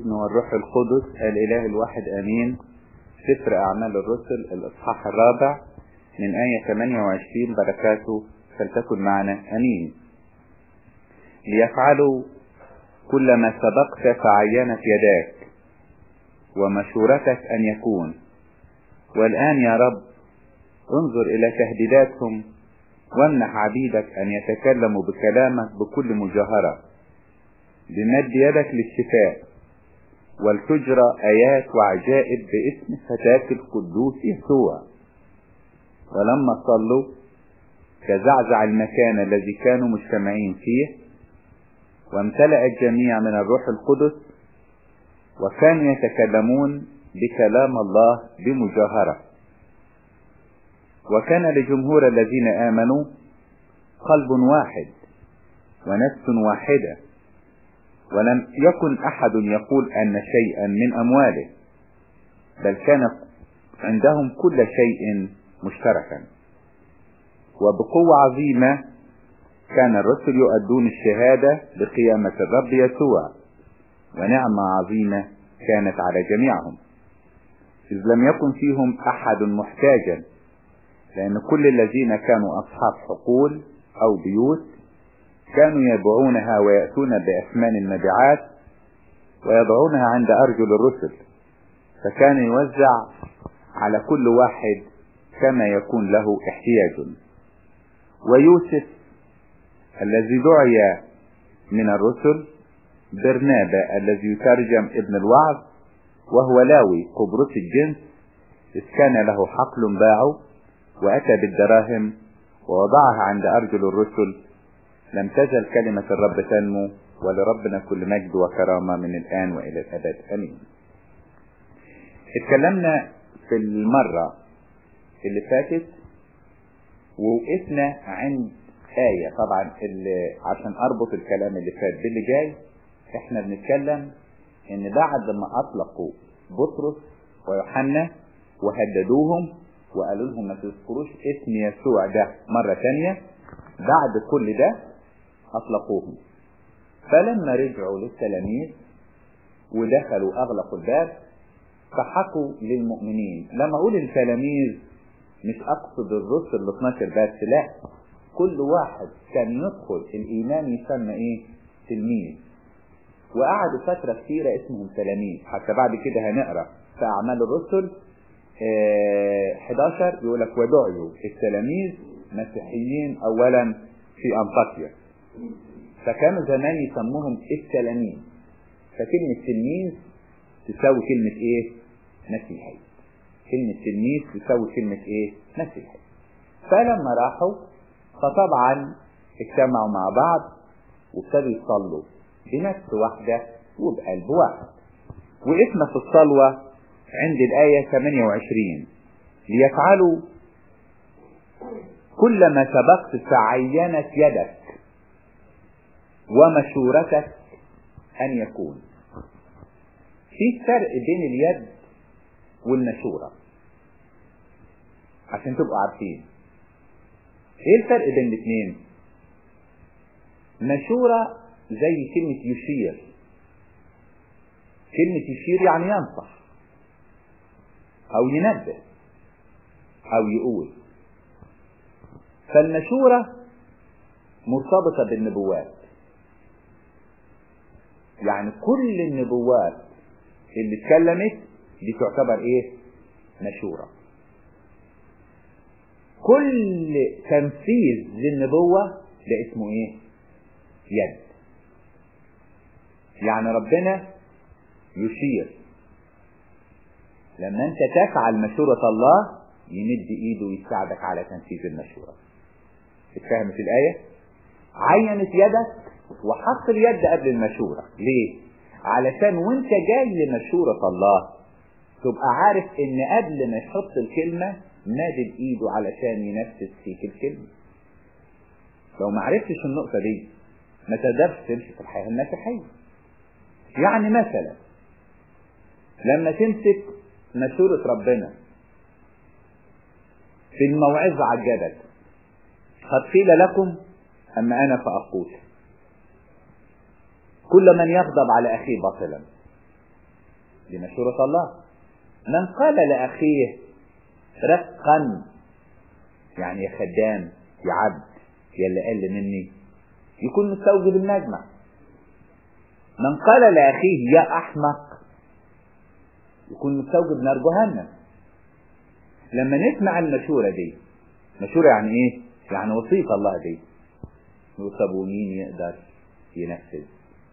والابن والروح القدس الإله الواحد آمين سفر أعمال الرسل الإصحاح الرابع من آية 28 بركاته فلتكن معنا أمين ليفعلوا كل ما سبقت فعينت يداك ومشورتك أن يكون والآن يا رب انظر إلى تهديداتهم وامنح عبيدك أن يتكلموا بكلامك بكل مجاهرة بمد يدك للشفاء ولتجرى آيات وعجائب باسم فتاك القدوس يسوع ولما صلوا تزعزع المكان الذي كانوا مجتمعين فيه وامتلأ الجميع من الروح القدس وكانوا يتكلمون بكلام الله بمجاهرة وكان لجمهور الذين آمنوا قلب واحد ونفس واحدة ولم يكن أحد يقول أن شيئا من أمواله بل كان عندهم كل شيء مشتركا وبقوة عظيمة كان الرسل يؤدون الشهادة بقيامة الرب يسوع ونعمة عظيمة كانت على جميعهم إذ لم يكن فيهم أحد محتاجا لأن كل الذين كانوا أصحاب حقول أو بيوت كانوا يبيعونها ويأتون بأثمان المبيعات ويضعونها عند أرجل الرسل فكان يوزع على كل واحد كما يكون له احتياج ويوسف الذي دعي من الرسل برنابا الذي يترجم ابن الوعظ وهو لاوي قبرص الجنس إذ كان له حقل باعه وأتى بالدراهم ووضعها عند أرجل الرسل لم تزل كلمة الرب تنمو ولربنا كل مجد وكرامة من الآن وإلى الأبد أمين اتكلمنا في المرة اللي فاتت ووقفنا عند آية طبعا اللي عشان أربط الكلام اللي فات باللي جاي احنا بنتكلم ان بعد ما اطلقوا بطرس ويوحنا وهددوهم وقالوا لهم ما تذكروش اسم يسوع ده مرة تانية بعد كل ده اطلقوهم فلما رجعوا للتلاميذ ودخلوا اغلقوا الباب فحكوا للمؤمنين لما اقول التلاميذ مش اقصد الرسل ال 12 بس لا كل واحد كان يدخل الايمان يسمى ايه تلميذ وقعدوا فترة كثيرة اسمهم تلاميذ حتى بعد كده هنقرا في أعمال الرسل اه 11 يقول لك ودعيوا التلاميذ مسيحيين أولا في أنطاكيا فكانوا زمان يسموهم التلاميذ فكلمة تلميذ تساوي كلمة إيه؟ مسيحي كلمة تلميذ تساوي كلمة إيه؟ مسيحي فلما راحوا فطبعا اجتمعوا مع بعض وابتدوا يصلوا بنفس واحدة وبقلب واحد وقفنا في الصلوة عند الآية 28 ليفعلوا كل ما سبقت فعينت يدك ومشورتك أن يكون في فرق بين اليد والمشورة عشان تبقوا عارفين ايه الفرق بين الاثنين مشورة زي كلمة يشير كلمة يشير يعني ينصح أو ينبه أو يقول فالمشورة مرتبطة بالنبوات يعني كل النبوات اللي اتكلمت دي تعتبر ايه مشورة كل تنفيذ للنبوة ده اسمه ايه يد يعني ربنا يشير لما انت تفعل مشورة الله يمد ايده ويساعدك على تنفيذ المشورة اتفهمت الآية عينت يدك وحط اليد قبل المشورة ليه علشان وانت جاي لمشورة الله تبقى عارف ان قبل ما يحط الكلمة مادد ايده علشان ينفذ فيك الكلمة لو ما عرفتش النقطة دي ما تقدرش تمشي في الحياة المسيحية يعني مثلا لما تمسك مشورة ربنا في الموعظة على الجبل قد قيل لكم أما أنا فأقول كل من يغضب على أخيه باطلا دي مشورة الله من قال لأخيه رقا يعني يا خدام يا عبد يا اللي قل مني يكون مستوجب المجمع من قال لأخيه يا أحمق يكون مستوجب نار جهنم لما نسمع المشورة دي مشورة يعني ايه يعني وصية الله دي نقول طب ومين يقدر ينفذ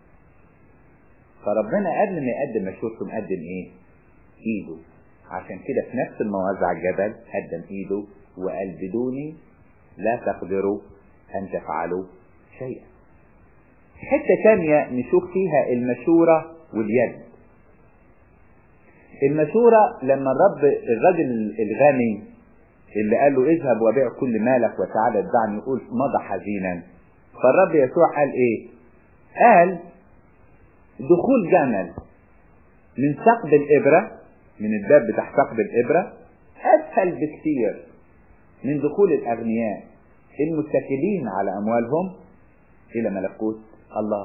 فربنا قبل ما يقدم مشورته مقدم ايه ايده عشان كده في نفس المواضع على الجبل قدم ايده وقال بدوني لا تقدروا ان تفعلوا شيئا حتة تانية نشوف فيها المشورة واليد المشورة لما الرب الرجل الغني اللي قال له اذهب وبيع كل مالك وتعالى اتبعني يقول مضى حزينا فالرب يسوع قال ايه قال دخول جمل من ثقب الإبرة من الباب بتاع ثقب الإبرة أسهل بكثير من دخول الأغنياء المتكلين على أموالهم إلى ملكوت الله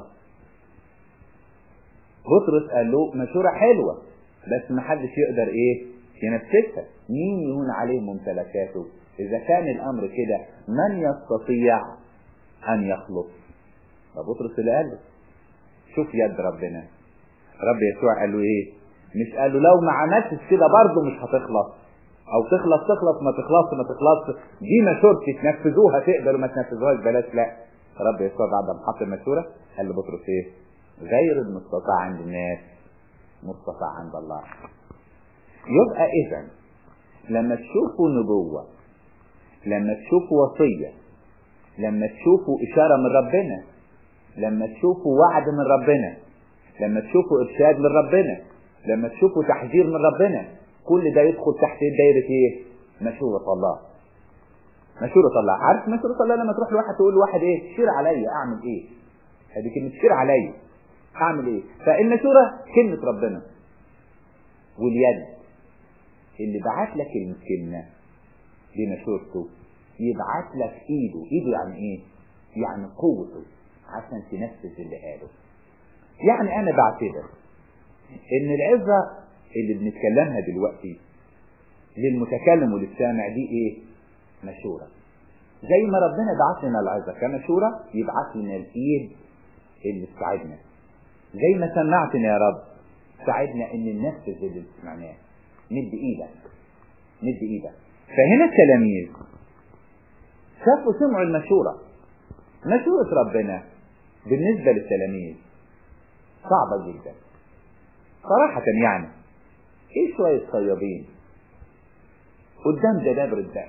بطرس قال له مشورة حلوة بس ما حدش يقدر ايه ينفذها مين يهون عليه ممتلكاته اذا كان الامر كده من يستطيع ان يخلص فبطرس اللي قال له شوف يد ربنا رب يسوع قال له ايه مش قال له لو ما عملتش كده برضه مش هتخلص او تخلص تخلص ما تخلص ما تخلص دي مشورتي تنفذوها تقدروا ما تنفذوهاش بلاش لا رب يسوع بعد ما حط المشوره قال لبطرس ايه غير المستطاع عند الناس مستطاع عند الله يبقى اذا لما تشوفوا نبوة لما تشوفوا وصية لما تشوفوا إشارة من ربنا لما تشوفوا وعد من ربنا لما تشوفوا إرشاد من ربنا لما تشوفوا تحذير من ربنا كل ده يدخل تحت دايرة ايه مشورة الله مشورة الله عارف مشورة الله لما تروح لواحد تقول لواحد ايه شير عليا اعمل ايه هذه كلمة شير عليا اعمل ايه فالمشورة كلمة ربنا واليد اللي بعت لك الكلمة بمشورته يبعت لك ايده ايده يعني ايه يعني قوته عشان تنفذ اللي قاله يعني انا بعتبر ان العظة اللي بنتكلمها دلوقتي للمتكلم وللسامع دي ايه مشورة زي ما ربنا بعت لنا العظة كمشورة يبعت لنا الايد اللي تساعدنا زي ما سمعتنا يا رب ساعدنا ان ننفذ اللي سمعناه مد ايدك مد ايدك فهنا التلاميذ شافوا سمعوا المشورة مشورة ربنا بالنسبة للتلاميذ صعبة جدا صراحة يعني ايه شوية صيادين قدام جنابر الدم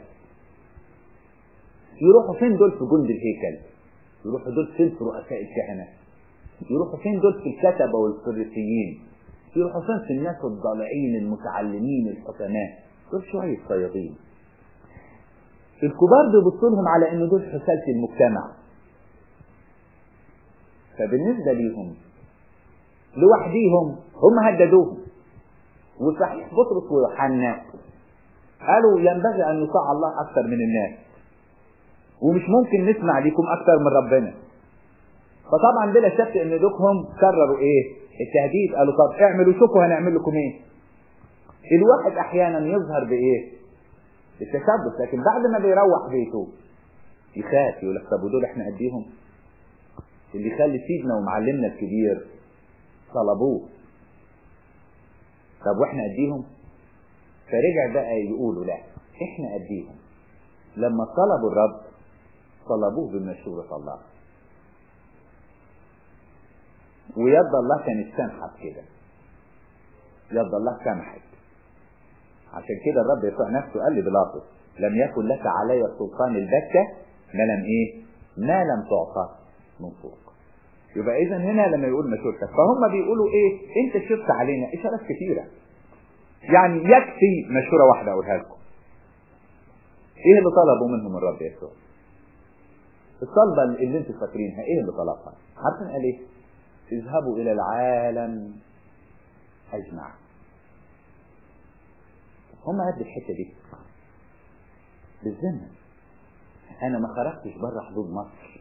يروحوا فين دول في جند الهيكل يروحوا دول فين في رؤساء الكهنة يروحوا فين دول في الكتبة والفريسيين يروحوا فين في الناس الضالعين المتعلمين الحكماء دول شوية صيادين الكبار بيبصوا لهم على ان دول حسالة المجتمع فبالنسبة ليهم لوحديهم هم هددوهم وصحيح بطرس ويوحنا قالوا ينبغي ان نطاع الله اكثر من الناس ومش ممكن نسمع ليكم اكثر من ربنا فطبعا بلا شك ان دوكهم كرروا ايه التهديد قالوا طب اعملوا شوفوا هنعمل لكم ايه الواحد احيانا يظهر بايه بالتشبث لكن بعد ما بيروح بيته يخاف يقول لك طب ودول احنا قديهم اللي يخلي سيدنا ومعلمنا الكبير طلبوه طب واحنا قديهم فرجع بقى يقولوا لا احنا قديهم لما طلبوا الرب طلبوه بمشورة الله ويد الله كانت سامحة كده يد الله سامحت عشان كده الرب يسوع نفسه قال لبيلاطس لم يكن لك علي سلطان البتة ما لم ايه ما لم تعطى من فوق يبقى اذا هنا لما يقول مشورتك فهم بيقولوا ايه انت شفت علينا اشارات كثيره يعني يكفي مشوره واحده اقولها لكم ايه اللي طلبوا منهم الرب يسوع الطلبه اللي انتم فاكرينها ايه اللي طلبها عارفين قال ايه اذهبوا الى العالم اجمع هم قد الحته دي بالذمه انا ما خرجتش بره حدود مصر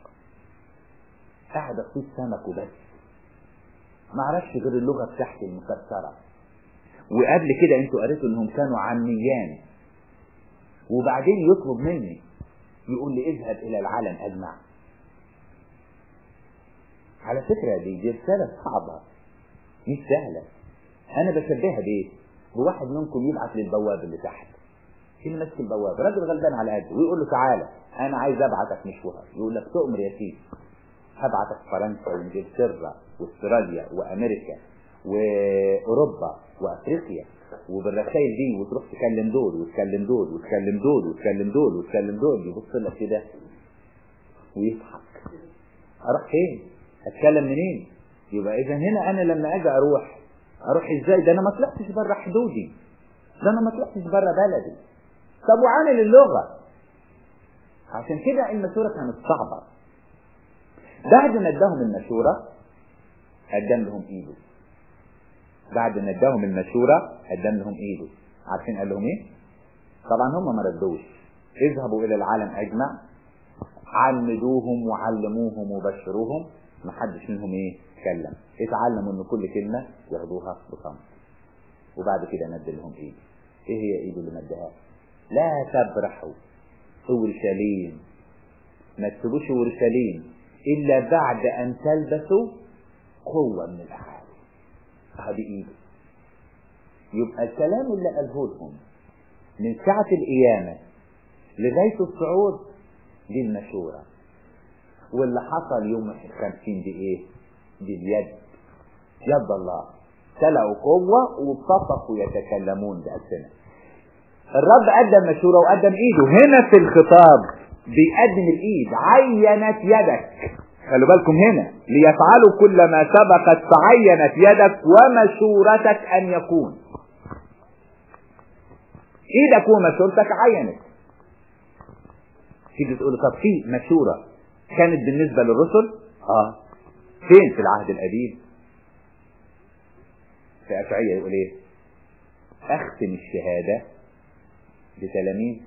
قاعد اصيد سمك وبس ما اعرفش غير اللغه بتاعتي المكسره وقبل كده انتوا قريتوا انهم كانوا عميان وبعدين يطلب مني يقول لي اذهب الى العالم اجمع على فكرة دي, دي رسالة صعبة مش سهلة انا بشبهها بايه بواحد منكم يبعت للبواب اللي تحت اللي ماسك البواب راجل غلبان على قده ويقول له تعالى انا عايز ابعتك مشوار يقول لك تؤمر يا سيدي هبعتك فرنسا وانجلترا واستراليا وامريكا واوروبا وافريقيا وبالرسائل دي وتروح تكلم دول وتكلم دول وتكلم دول وتكلم دول وتكلم دول يبص لك كده ويضحك اروح فين؟ اتكلم منين؟ يبقى اذا هنا انا لما اجي اروح اروح ازاي؟ ده انا ما طلعتش بره حدودي ده انا ما طلعتش بره بلدي طب وعامل اللغه عشان كده المشوره كانت صعبه بعد ما اداهم المشوره قدم لهم ايده بعد ما اداهم المشورة قدم لهم ايده عارفين قال لهم ايه طبعا هم ما ردوش اذهبوا الى العالم اجمع عمدوهم وعلموهم وبشروهم ما حدش منهم ايه اتكلم اتعلموا ان كل كلمة ياخدوها بصمت وبعد كده مد لهم ايده ايه هي ايده اللي مدها لا تبرحوا اورشليم ما تسيبوش اورشليم الا بعد ان تلبسوا قوة من الاحد هذه ايده يبقى الكلام اللي قاله لهم من ساعة القيامة لغاية الصعود دي المشورة واللي حصل يوم الخمسين دي ايه دي اليد يد الله تلقوا قوة وابتسطوا يتكلمون بألسنة الرب قدم مشورة وقدم ايده هنا في الخطاب بيقدم الايد عينت يدك خلوا بالكم هنا ليفعلوا كل ما سبقت فعينت يدك ومشورتك ان يكون ايدك ومشورتك عينت تيجي تقول طب في مشورة كانت بالنسبة للرسل اه فين في العهد القديم في اشعياء يقول ايه اختم الشهادة بتلاميذ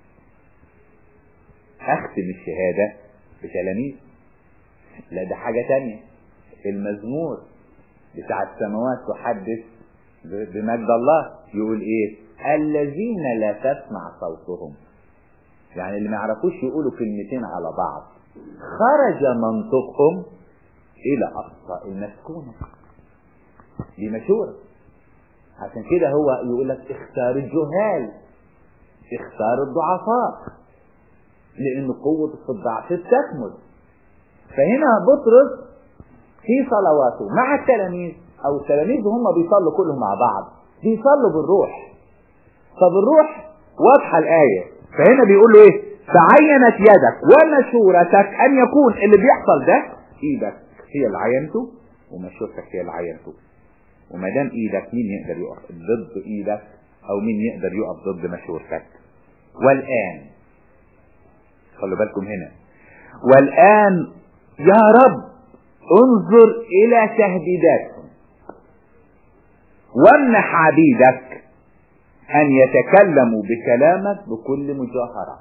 اختم الشهادة بتلاميذ لا ده حاجة تانية المزمور بتاع السماوات تحدث بمجد الله يقول ايه الذين لا تسمع صوتهم يعني اللي ما يعرفوش يقولوا كلمتين على بعض خرج منطقهم الى اقصى المسكونة دي مشورة عشان كده هو يقول لك اختار الجهال اختار الضعفاء لان قوة الضعف تكمل فهنا بطرس في صلواته مع التلاميذ او التلاميذ هم بيصلوا كلهم مع بعض بيصلوا بالروح فبالروح واضحة الآية فهنا بيقول له ايه تعينت يدك ومشورتك ان يكون اللي بيحصل ده ايدك هي اللي عينته ومشورتك هي اللي عينته وما دام ايدك مين يقدر يقف ضد ايدك او مين يقدر يقف ضد مشورتك والان خلوا بالكم هنا والان يا رب انظر الى تهديداتهم وامنح عبيدك ان يتكلموا بكلامك بكل مجاهرة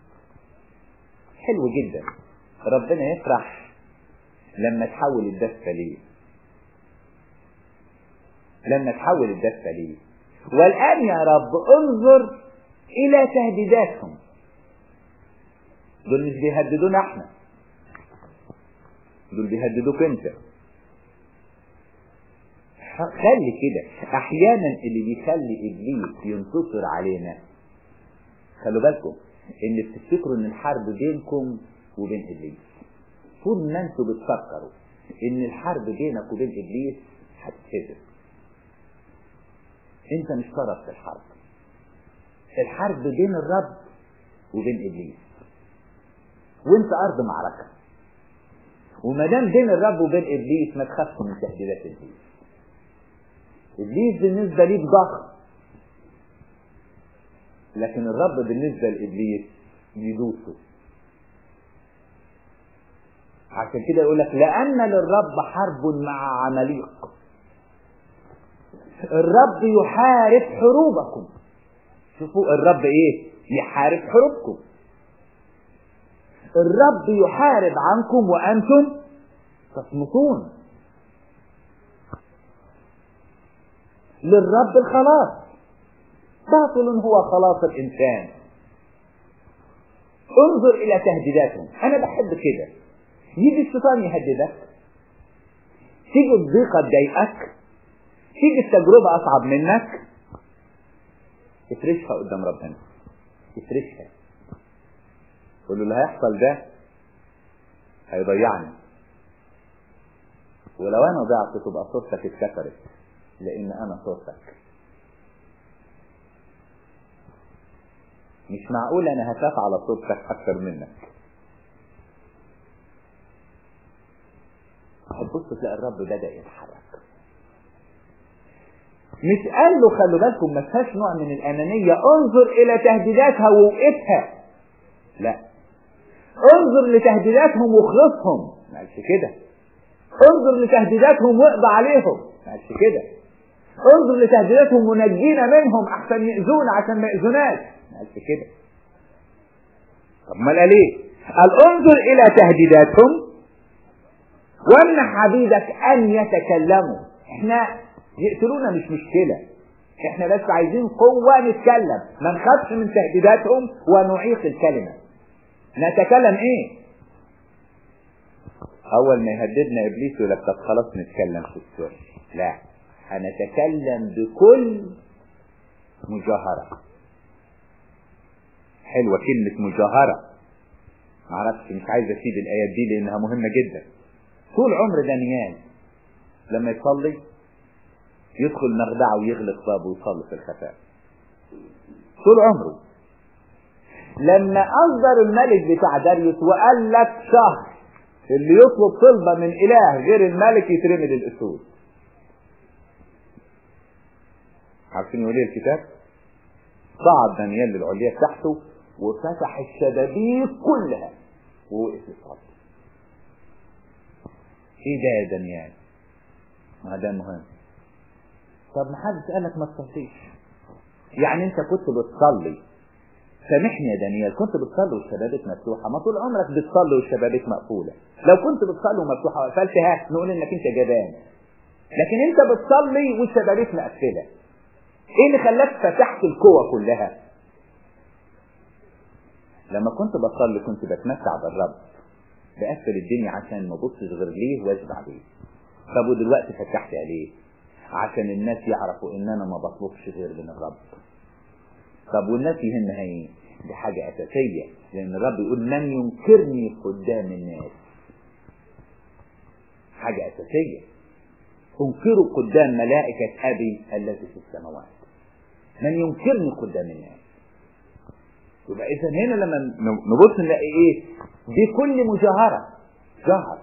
حلو جدا ربنا يفرح لما تحول الدفة ليه لما تحول الدفة ليه والآن يا رب انظر إلى تهديداتهم دول مش بيهددونا احنا دول بيهددوك انت خلي كده احيانا اللي بيخلي ابليس ينتصر علينا خلوا بالكم ان بتفتكروا ان الحرب بينكم وبين ابليس طول ما انتوا بتفكروا ان الحرب بينك وبين ابليس هتتهزم انت مش طرف في الحرب الحرب بين الرب وبين ابليس وانت ارض معركه وما دام بين الرب وبين ابليس ما تخافش من تهديدات ابليس ابليس بالنسبه ليك ضخم لكن الرب بالنسبه لابليس يدوسه عشان كده يقول لك لان للرب حرب مع عماليق الرب يحارب حروبكم شوفوا الرب ايه يحارب حروبكم الرب يحارب عنكم وانتم تصمتون للرب الخلاص باطل هو خلاص الإنسان انظر إلى تهديداتهم أنا بحب كده يجي الشيطان يهددك تيجي الضيقة تضايقك تيجي التجربة أصعب منك افرشها قدام ربنا افرشها قول له اللي هيحصل ده هيضيعني ولو انا ضعت تبقى صورتك اتكسرت لان انا صورتك مش معقول انا هخاف على صورتك اكتر منك هتبص تلاقي الرب بدأ يتحرك مش قال له خلوا بالكم ما فيهاش نوع من الأنانية انظر إلى تهديداتها ووقفها لا انظر لتهديداتهم واخلصهم ما قالش كده انظر لتهديداتهم واقضى عليهم ما قالش كده انظر لتهديداتهم ونجينا منهم احسن يأذونا عشان ما يأذوناش ما قالش كده طب ما قال ايه قال انظر الى تهديداتهم وامنح عبيدك ان يتكلموا احنا يقتلونا مش مشكله احنا بس عايزين قوه نتكلم ما نخافش من تهديداتهم ونعيق الكلمه نتكلم ايه اول ما يهددنا ابليس يقول لك طب خلاص نتكلم في السر لا هنتكلم بكل مجاهره حلوه كلمه مجاهره معرفش مش عايز اسيب الايات دي لانها مهمه جدا طول عمر دانيال لما يصلي يدخل مخدعه ويغلق بابه ويصلي في الخفاء طول عمره لما أصدر الملك بتاع داريوس وقال لك شهر اللي يطلب طلبة من إله غير الملك يترمي للأسود عارفين يقول ايه الكتاب صعد دانيال للعليا بتاعته وفتح الشبابيك كلها ووقف يصلي ايه ده يا دانيال ما ده مهم طب ما حدش قالك ما تصليش يعني انت كنت بتصلي سامحني يا دانيال كنت بتصلي والشبابيك مفتوحة ما طول عمرك بتصلي والشبابيك مقفولة لو كنت بتصلي ومفتوحة وقفلتها نقول انك انت جبان لكن انت بتصلي والشبابيك مقفلة ايه اللي خلاك فتحت القوة كلها لما كنت بصلي كنت بتمتع بالرب بقفل الدنيا عشان ما ابصش غير ليه واشبع بيه طب ودلوقتي فتحت عليه عشان الناس يعرفوا ان انا ما بطلبش غير من الرب طب والناس يهمها ايه دي حاجة اساسية لان الرب يقول من ينكرني قدام الناس حاجة اساسية انكروا قدام ملائكة ابي التي في السماوات من ينكرني قدام الناس يبقى اذا هنا لما نبص نلاقي ايه بكل مجاهرة جهر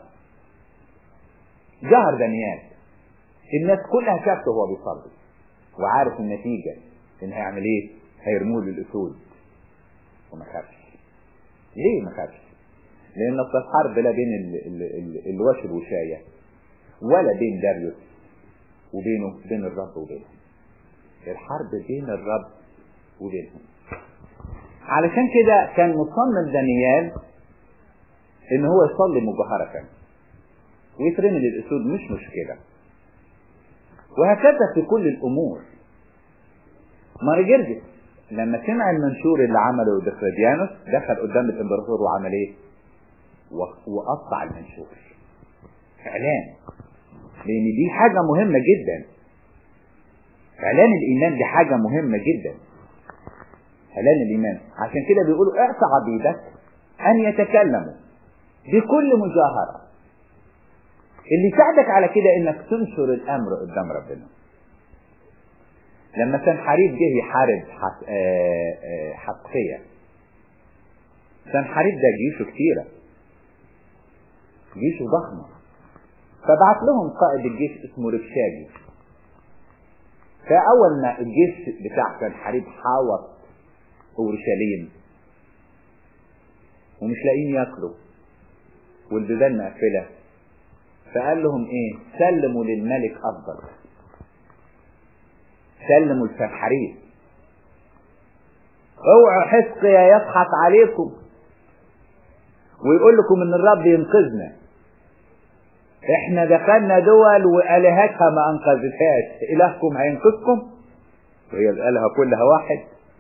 جهر دانيال الناس كلها شافته وهو بيصلي وعارف النتيجة ان هيعمل ايه هيرموه للاسود وما خافش ليه ما خافش لان في الحرب لا بين ال ال ال الوش الوشاية ولا بين داريوس وبينه بين الرب وبينهم الحرب بين الرب وبينهم علشان كده كان مصمم دانيال ان هو يصلي مجاهرة ويترمي للاسود مش مشكلة وهكذا في كل الامور مارجرجس لما سمع المنشور اللي عمله دقلديانوس دخل قدام الامبراطور وعمل ايه وقطع المنشور اعلان لان دي حاجة مهمة جدا اعلان الايمان دي حاجة مهمة جدا اعلان الايمان عشان كده بيقولوا اعطى عبيدك ان يتكلموا بكل مجاهرة اللي يساعدك على كده انك تنشر الامر قدام ربنا لما سنحريب جه يحارب حقية سنحريب ده جيشه كتيرة جيشه ضخمة فبعت لهم قائد الجيش اسمه ركشاجي فأول ما الجيش بتاع سنحريب حاوط أورشليم ومش لاقيين ياكلوا والبيبان مقفلة فقال لهم ايه سلموا للملك افضل سلموا السنحريب اوعوا حزقيا يضحك عليكم ويقول لكم ان الرب ينقذنا احنا دخلنا دول والهتها ما انقذتهاش الهكم هينقذكم وهي الالهه كلها واحد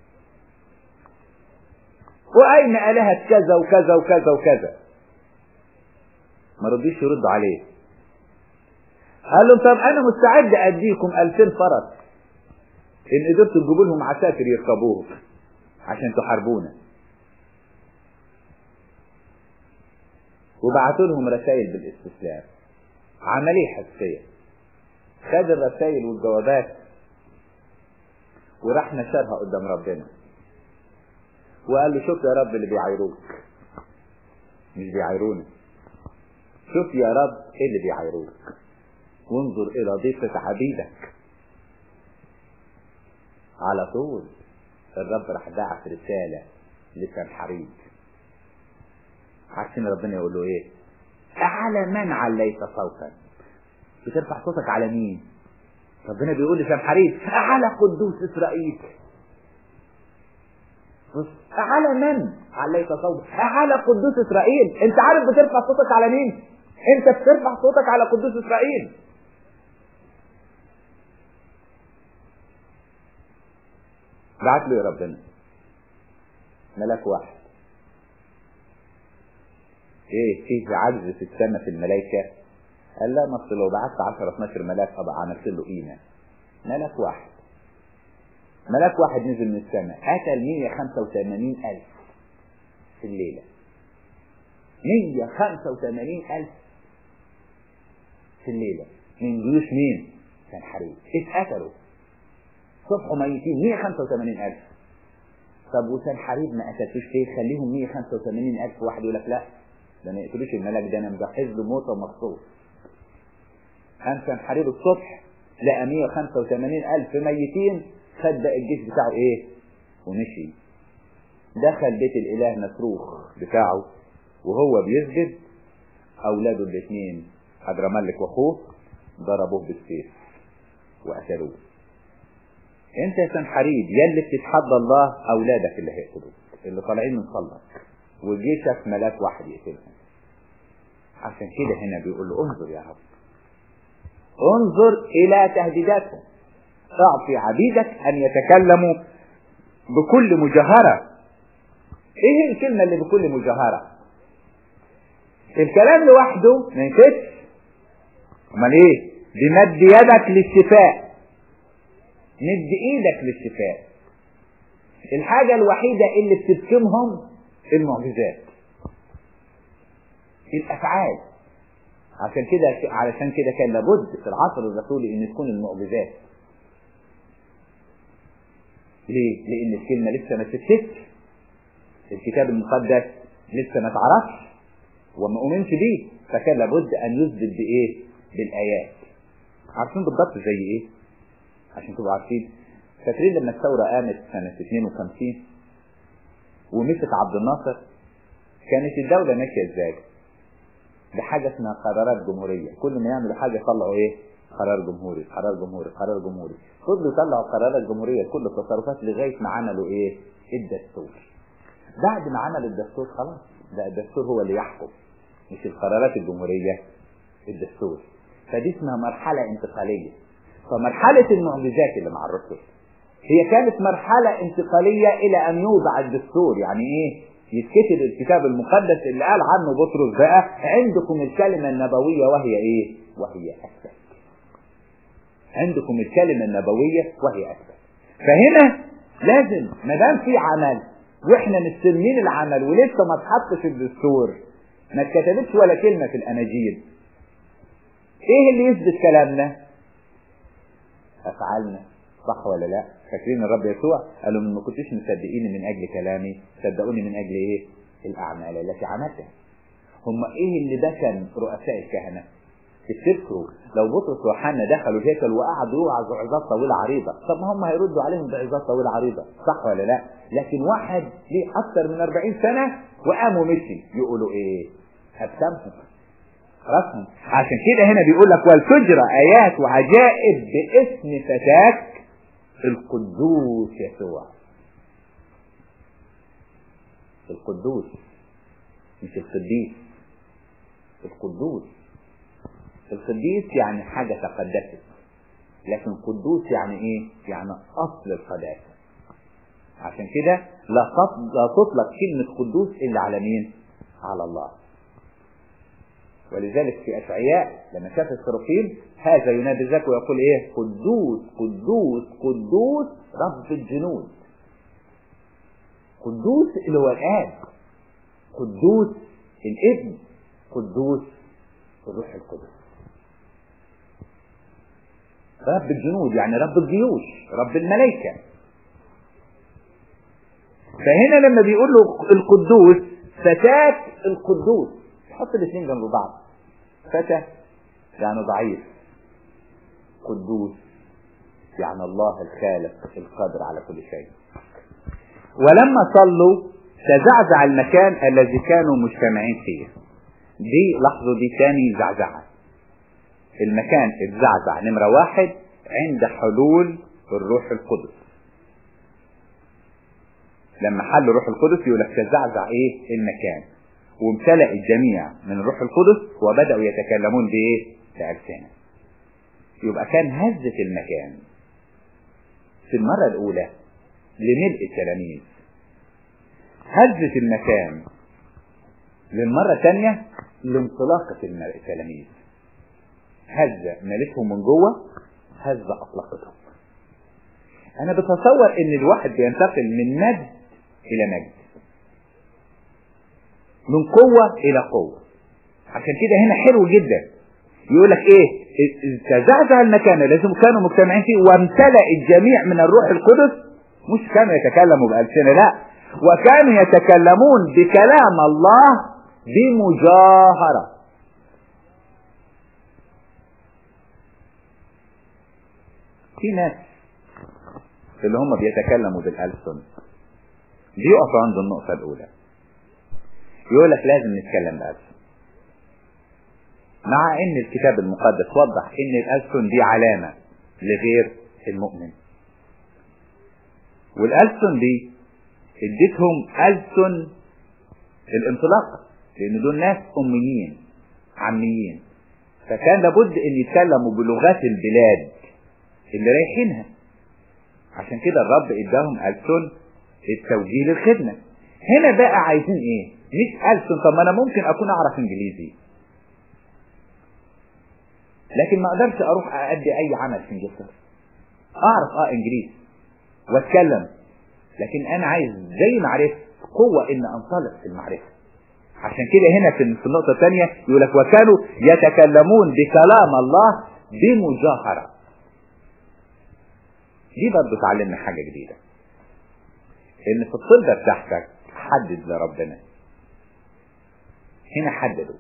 واين الهه كذا وكذا وكذا وكذا ما رضيش يردوا عليه قال لهم طب انا مستعد اديكم 2000 فرس ان قدرتوا تجيبوا لهم عساكر يركبوهم عشان تحاربونا وبعتوا لهم رسائل بالاستسلام عملية حسية خد الرسائل والجوابات وراح نشرها قدام ربنا وقال له شوف يا رب اللي بيعايروك مش بيعايرونا شوف يا رب ايه اللي بيعايروك وانظر الى ضيفة عبيدك على طول الرب راح بعت رسالة لسنحريب عشان ربنا يقول له ايه على من عليت صوتا بترفع صوتك على مين ربنا بيقول لسنحريب على قدوس اسرائيل بص على من عليت صوتك على قدوس اسرائيل انت عارف بترفع صوتك على مين انت بترفع صوتك على قدوس اسرائيل بعت له يا ربنا ملاك واحد ايه في عجز في السماء في الملائكة قال لا ما اصل لو بعت 10 12 ملاك ابقى عملت له قيمة ملاك واحد ملاك واحد نزل من السماء قتل 185 ألف في الليلة 185 ألف في الليلة من جيوش مين؟ كان حريق اتقتلوا صبحوا ميتين 185 ألف طب وسان حريب ما قتلتوش ليه خليهم 185 ألف واحد يقول لك لا ده ما يقتلوش الملك ده انا مجهز له موته مخصوص قام سان حريب الصبح لقى 185 ألف ميتين خد بقى الجيش بتاعه ايه ومشي دخل بيت الاله نصروخ بتاعه وهو بيسجد اولاده الاثنين حضرملك واخوه ضربوه بالسيف وقتلوه انت يا سنحريب يلي بتتحدى الله اولادك اللي هيقتلوك اللي طالعين من صلبك وجيشك ملاك واحد يقتلهم عشان كده هنا بيقول له انظر يا رب انظر الى تهديداتهم اعطي عبيدك ان يتكلموا بكل مجاهرة ايه الكلمة اللي بكل مجاهرة الكلام لوحده ما ينفعش امال ايه بمد يدك للشفاء مد ايدك للشفاء الحاجة الوحيدة اللي بتبكمهم المعجزات الافعال عشان كده علشان كده كان لابد في العصر الرسولي ان تكون المعجزات ليه؟ لان الكلمة لسه ما تتفتش الكتاب المقدس لسه ما تعرفش وما أؤمنش بيه فكان لابد أن يثبت بإيه؟ بالآيات عارفين بالضبط زي إيه؟ عشان تبقوا عارفين فاكرين لما الثورة قامت سنة 52 ومسك عبد الناصر كانت الدولة ماشية ازاي؟ بحاجة اسمها قرارات جمهورية كل ما يعملوا حاجة يطلعوا ايه؟ قرار جمهوري قرار جمهوري قرار جمهوري فضلوا يطلعوا قرارات جمهورية كل التصرفات لغاية ما عملوا ايه؟ الدستور بعد ما عمل الدستور خلاص ده الدستور هو اللي يحكم مش القرارات الجمهورية الدستور فدي اسمها مرحلة انتقالية فمرحلة المعجزات اللي مع الرسل هي كانت مرحلة انتقالية إلى أن يوضع الدستور يعني إيه؟ يتكتب الكتاب المقدس اللي قال عنه بطرس بقى عندكم الكلمة النبوية وهي إيه؟ وهي أثبت. عندكم الكلمة النبوية وهي أثبت. فهنا لازم ما دام في عمل واحنا مستلمين العمل ولسه ما اتحطش الدستور ما اتكتبتش ولا كلمة في الأناجيل. إيه اللي يثبت كلامنا؟ أفعالنا صح ولا لا فاكرين الرب يسوع قالوا ما كنتش مصدقيني من اجل كلامي صدقوني من اجل ايه الاعمال التي عملتها هم ايه اللي بكم رؤساء الكهنه تفتكروا لو بطرس ويوحنا دخلوا الهيكل وقعدوا يوعظوا عظات طويله عريضه طب ما هم هيردوا عليهم بعظات طويله عريضه صح ولا لا لكن واحد ليه اكثر من 40 سنه وقام ومشي يقولوا ايه هبسمهم رسم عشان كده هنا بيقول لك ولتجرى ايات وعجائب باسم فتاك القدوس يسوع القدوس مش القديس القدوس القديس يعني حاجة تقدست لكن قدوس يعني ايه يعني اصل القداسة عشان كده لا لا تطلق كلمة قدوس الا على مين على الله ولذلك في اشعياء لما شاف السرافيل هذا ينادي ذاك ويقول ايه قدوس قدوس قدوس رب الجنود قدوس اللي هو الاب قدوس الابن قدوس الروح القدس رب الجنود يعني رب الجيوش رب الملائكة فهنا لما بيقول له القدوس فتاة القدوس حط الاثنين جنب بعض فتى يعني ضعيف قدوس يعني الله الخالق القادر على كل شيء ولما صلوا تزعزع المكان الذي كانوا مجتمعين فيه دي لحظة دي تاني زعزعة المكان اتزعزع نمرة واحد عند حلول الروح القدس لما حل الروح القدس يقول لك تزعزع ايه المكان وامتلأ الجميع من الروح القدس وبدأوا يتكلمون بايه بألسنة يبقى كان هزة المكان في المرة الأولى لملء التلاميذ هزة المكان للمرة الثانية لانطلاقة التلاميذ هزة مالتهم من جوه هزة أطلقتهم أنا بتصور إن الواحد بينتقل من مجد إلى مجد من قوة إلى قوة عشان كده هنا حلو جدا يقول لك إيه تزعزع المكان الذي كانوا مجتمعين فيه وامتلأ الجميع من الروح القدس مش كانوا يتكلموا بألسنة لا وكانوا يتكلمون بكلام الله بمجاهرة في ناس اللي هم بيتكلموا بالألسن بيقفوا عند النقطة الأولى يقول لك لازم نتكلم بألسن مع ان الكتاب المقدس وضح ان الألسن دي علامة لغير المؤمن والألسن دي اديتهم ألسن الانطلاق لان دول ناس اميين عاميين فكان لابد ان يتكلموا بلغات البلاد اللي رايحينها عشان كده الرب اداهم ألسن التوجيه للخدمة هنا بقى عايزين ايه مش ألسن طب ما انا ممكن اكون اعرف انجليزي لكن ما اقدرش اروح اادي اي عمل في انجلترا اعرف اه انجليزي واتكلم لكن انا عايز زي ما عرفت قوة ان انطلق في المعرفة عشان كده هنا في في النقطة الثانية يقول لك وكانوا يتكلمون بكلام الله بمجاهرة دي برضه تعلمنا حاجة جديدة ان في الطلبة بتاعتك حدد لربنا هنا حددوا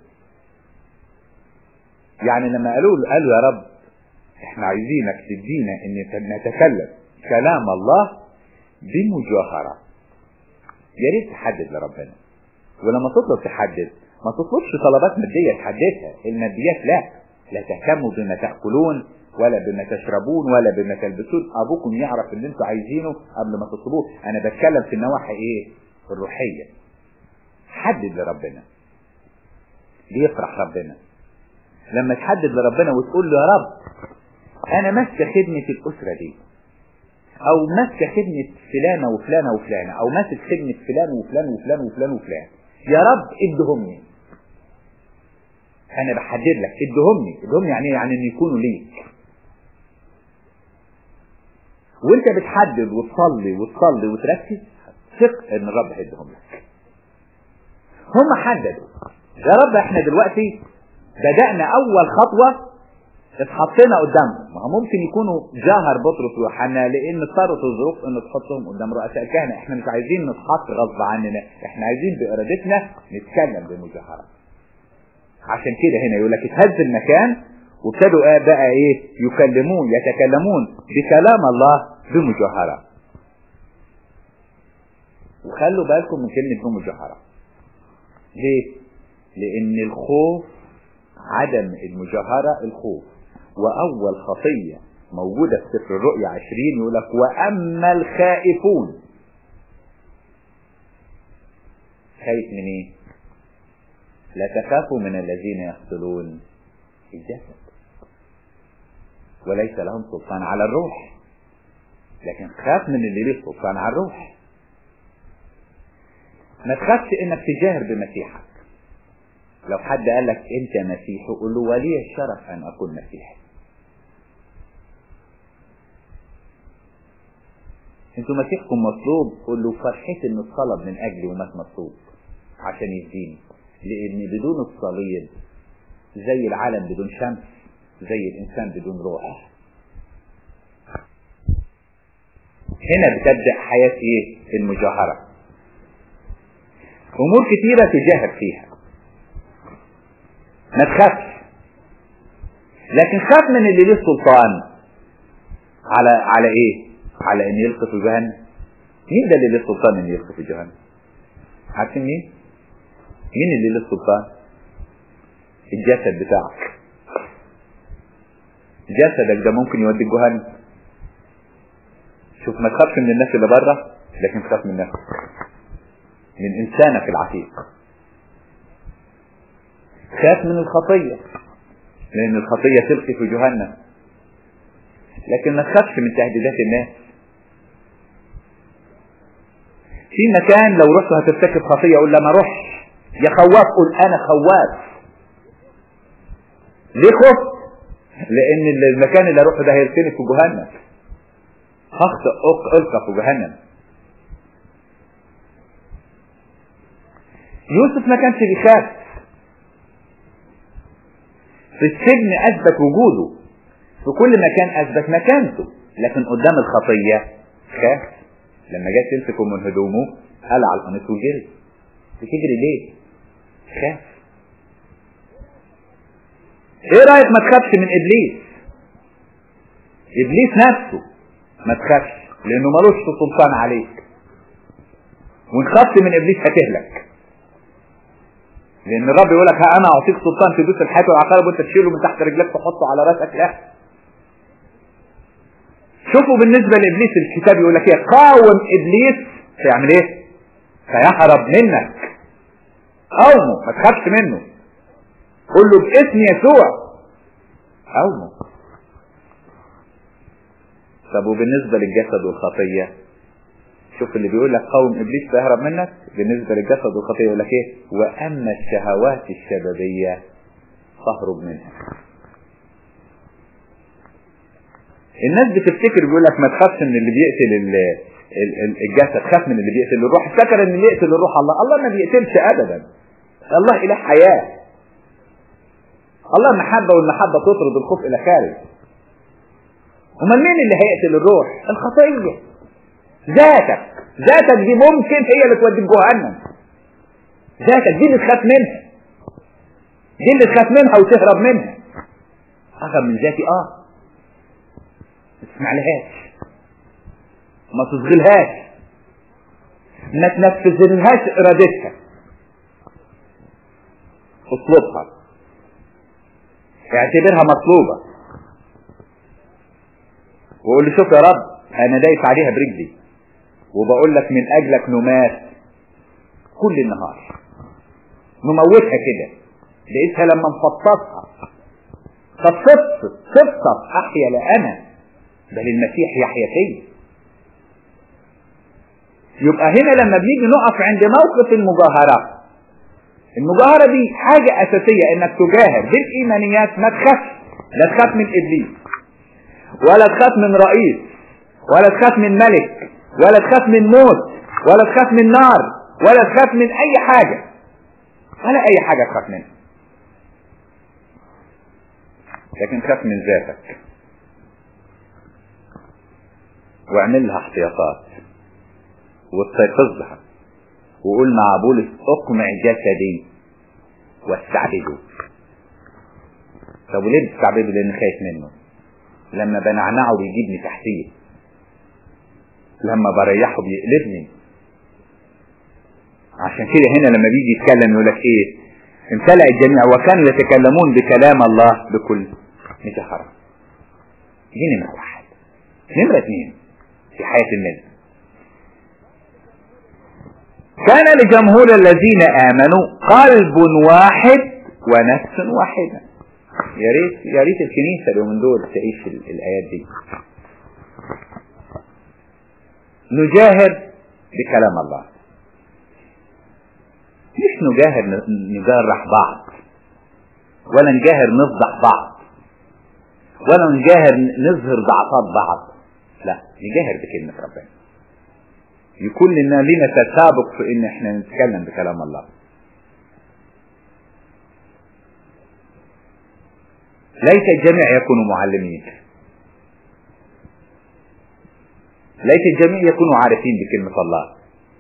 يعني لما قالوا قالوا يا رب احنا عايزينك تدينا ان نتكلم كلام الله بمجاهرة يا ريت تحدد لربنا ولما تطلب تحدد ما تطلبش طلبات مادية تحددها الماديات لا لا تهتموا بما تأكلون ولا بما تشربون ولا بما تلبسون ابوكم يعرف اللي انتوا عايزينه قبل ما تطلبوه انا بتكلم في النواحي ايه الروحية حدد لربنا بيفرح ربنا لما تحدد لربنا وتقول له يا رب انا ماسكه خدمة الاسرة دي او ماسكه خدمة فلانة وفلانة وفلانة او ماسك خدمة فلان وفلان وفلان وفلان وفلان يا رب ادهمني انا بحدد لك ادهمني ادهمني يعني يعني ان يكونوا ليك وانت بتحدد وتصلي وتصلي وتركز ثق ان الرب هيديهم لك هم حددوا يا رب احنا دلوقتي بدأنا اول خطوة اتحطينا قدامهم ما هو ممكن يكونوا جاهر بطرس ويوحنا لان اضطرت الظروف ان تحطهم قدام رؤساء الكهنه احنا مش عايزين نتحط غصب عننا احنا عايزين بارادتنا نتكلم بمجاهره عشان كده هنا يقول لك اتهز المكان وابتدوا آه بقى ايه يكلمون يتكلمون بكلام الله بمجاهره وخلوا بالكم من كلمه بمجاهره ليه لان الخوف عدم المجاهره الخوف وأول خطية موجودة في سفر الرؤيا عشرين يقول لك وأما الخائفون خايف من إيه؟ لا تخافوا من الذين يقتلون الجسد وليس لهم سلطان على الروح لكن خاف من اللي ليه سلطان على الروح ما تخافش انك تجاهر بمسيحك لو حد قال لك انت مسيحي قول له ولي الشرف ان اكون مسيحي انتوا مسيحكم مطلوب قول له فرحتي انه اتصلب من اجلي ومات مطلوب عشان يهديني لان بدون الصليب زي العالم بدون شمس زي الانسان بدون روح هنا بتبدا حياه ايه المجاهره امور كتيره تجاهر فيها ما تخافش لكن خاف من اللي ليه سلطان على على ايه على ان يلقي في جهنم مين ده اللي ليه سلطان ان يلقي في جهنم عارفين مين مين اللي ليه سلطان الجسد بتاعك جسدك ده ممكن يوديك جهنم شوف ما تخافش من الناس اللي بره لكن تخاف من نفسك من انسانك العتيق خاف من الخطية لان الخطية تلقي في جهنم لكن ما تخافش من تهديدات الناس في مكان لو رحت هترتكب خطية قول لما روحش يا خواف قول انا خواف ليه خفت لان المكان اللي اروحه ده هيرسني في جهنم هخطئ القى في جهنم يوسف ما كانش بيخاف في السجن اثبت وجوده في كل مكان اثبت مكانته لكن قدام الخطية خاف لما جت تمسكه من هدومه قلع القميص وجري بتجري ليه خاف ايه رايك ما تخافش من ابليس ابليس نفسه ما تخافش لانه ملوش سلطان عليك وان خفت من ابليس هتهلك لان الرب يقول لك ها انا اعطيك سلطان تدوس الحياه والعقارب وانت تشيله من تحت رجلك تحطه على راسك لا شوفوا بالنسبه لابليس الكتاب يقول لك ايه قاوم ابليس هيعمل ايه سيهرب منك قاومه ما تخافش منه قول له باسم يسوع قاومه طب وبالنسبه للجسد والخطيه شوف اللي بيقول لك قوم ابليس فيهرب منك بالنسبه للجسد والخطيه يقول لك ايه واما الشهوات الشبابيه فاهرب منها الناس بتفتكر بيقول لك ما تخافش من اللي بيقتل الجسد خاف من اللي بيقتل الروح افتكر ان اللي يقتل الروح الله الله ما بيقتلش ابدا الله اله حياه الله محبه والمحبه تطرد الخوف الى خارج امال مين اللي هيقتل الروح الخطيه ذاتك ذاتك دي ممكن هي اللي توديك جهنم ذاتك دي اللي تخاف منها دي اللي تخاف منها وتهرب منها اهرب من ذاتي اه ما تسمعلهاش ما تصغلهاش ما تنفذلهاش ارادتها اطلبها اعتبرها مطلوبة وقول لي شوف يا رب انا دايس عليها برجلي وبقول لك من اجلك نمات كل النهار نموتها كده لقيتها لما نفطسها طب تفطس تفطس احيا لا انا بل المسيح يحيا فيا يبقى هنا لما بنيجي نقف عند موقف المجاهرة المجاهرة دي حاجة أساسية إنك تجاهر بالإيمانيات ما تخافش لا تخاف من إبليس ولا تخاف من رئيس ولا تخاف من ملك ولا تخاف من موت ولا تخاف من نار ولا تخاف من أي حاجة ولا أي حاجة تخاف منها لكن خاف من ذاتك واعمل لها احتياطات واستيقظها وقول مع بولس اقمع جسدي واستعبده طب وليه بتستعبده لان خايف منه لما بنعنعه بيجيبني تحتيه لما بريحه بيقلبني عشان كده هنا لما بيجي يتكلم يقول لك ايه امتلأ الجميع وكانوا يتكلمون بكلام الله بكل مجهرة دي نمرة واحد نمرة اثنين في حياة النبي كان لجمهور الذين آمنوا قلب واحد ونفس واحدة يا ريت يا ريت الكنيسة اليومين دول تعيش ال- الآيات دي نجاهر بكلام الله مش نجاهر ن- نجرح بعض ولا نجاهر نفضح بعض ولا نجاهر ن- نظهر ضعفات بعض لا نجاهر بكلمة ربنا يكون لنا لنا تسابق في ان احنا نتكلم بكلام الله ليس الجميع يكونوا معلمين ليس الجميع يكونوا عارفين بكلمة الله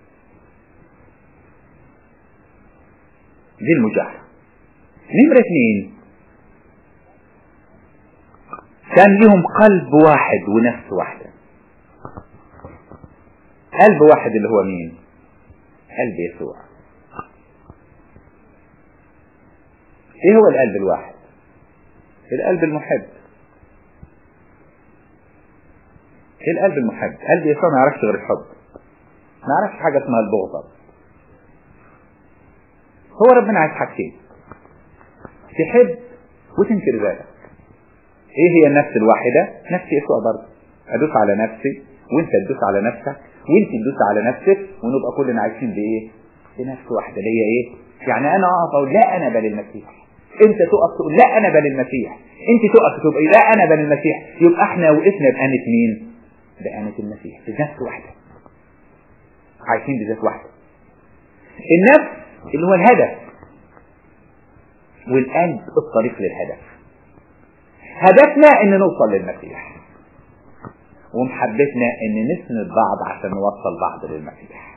دي المجاهرة نمرة اثنين كان لهم قلب واحد ونفس واحدة قلب واحد اللي هو مين قلب يسوع ايه هو القلب الواحد القلب المحب ايه القلب المحب قلب يسوع ما يعرفش غير الحب ما يعرفش حاجة اسمها البغضة هو ربنا عايز حاجتين تحب وتنكر ذلك ايه هي النفس الواحدة نفس يسوع برضه ادوس على نفسي وانت تدوس على نفسك وانت تدوس على نفسك ونبقى كلنا عايشين بايه بنفس واحدة اللي هي ايه يعني انا اقف اقول لا انا بل المسيح انت تقف تقول لا انا بل المسيح انت تقف تقول لا انا بل المسيح يبقى احنا وقفنا بآنة مين بآنة المسيح بنفس واحدة عايشين بذات واحدة النفس اللي هو الهدف والقلب الطريق للهدف هدفنا ان نوصل للمسيح ومحبتنا ان نسند بعض عشان نوصل بعض للمسيح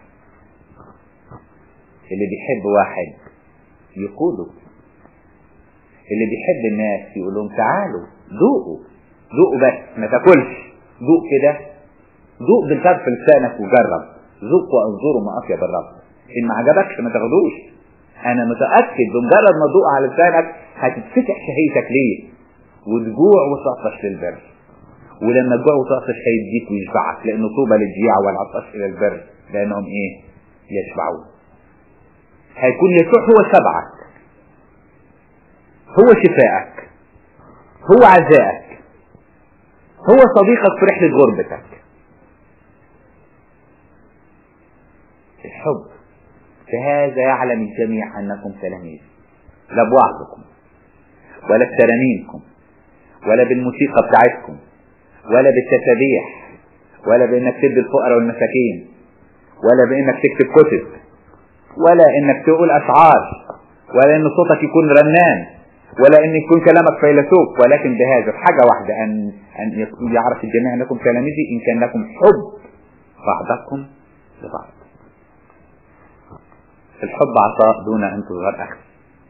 اللي بيحب واحد يقوله اللي بيحب الناس يقول لهم تعالوا ذوقوا ذوقوا بس ما تاكلش ذوق كده ذوق بالكف لسانك وجرب ذوق وانظروا ما اطيب الرب ان ما عجبكش ما تاخدوش انا متاكد بمجرد ما تذوق على لسانك هتتفتح شهيتك ليه وتجوع وتعطش للبر ولما تجوع وتعطش هيديك ويشبعك لانه طوبى للجياع والعطش الى البر لانهم ايه يشبعون هيكون يسوع هو شبعك هو شفائك هو عزائك هو صديقك في رحلة غربتك الحب فهذا يعلم الجميع أنكم تلاميذ لا بوعظكم ولا بترانيمكم ولا بالموسيقى بتاعتكم ولا بالتسابيح ولا بانك تدي الفقراء والمساكين ولا بانك تكتب كتب ولا انك تقول اشعار ولا ان صوتك يكون رنان ولا ان يكون كلامك فيلسوف ولكن بهذا حاجه واحده ان ان يعرف الجميع انكم تلاميذي ان كان لكم حب بعضكم لبعض الحب عطاء دون ان تصغر اخذ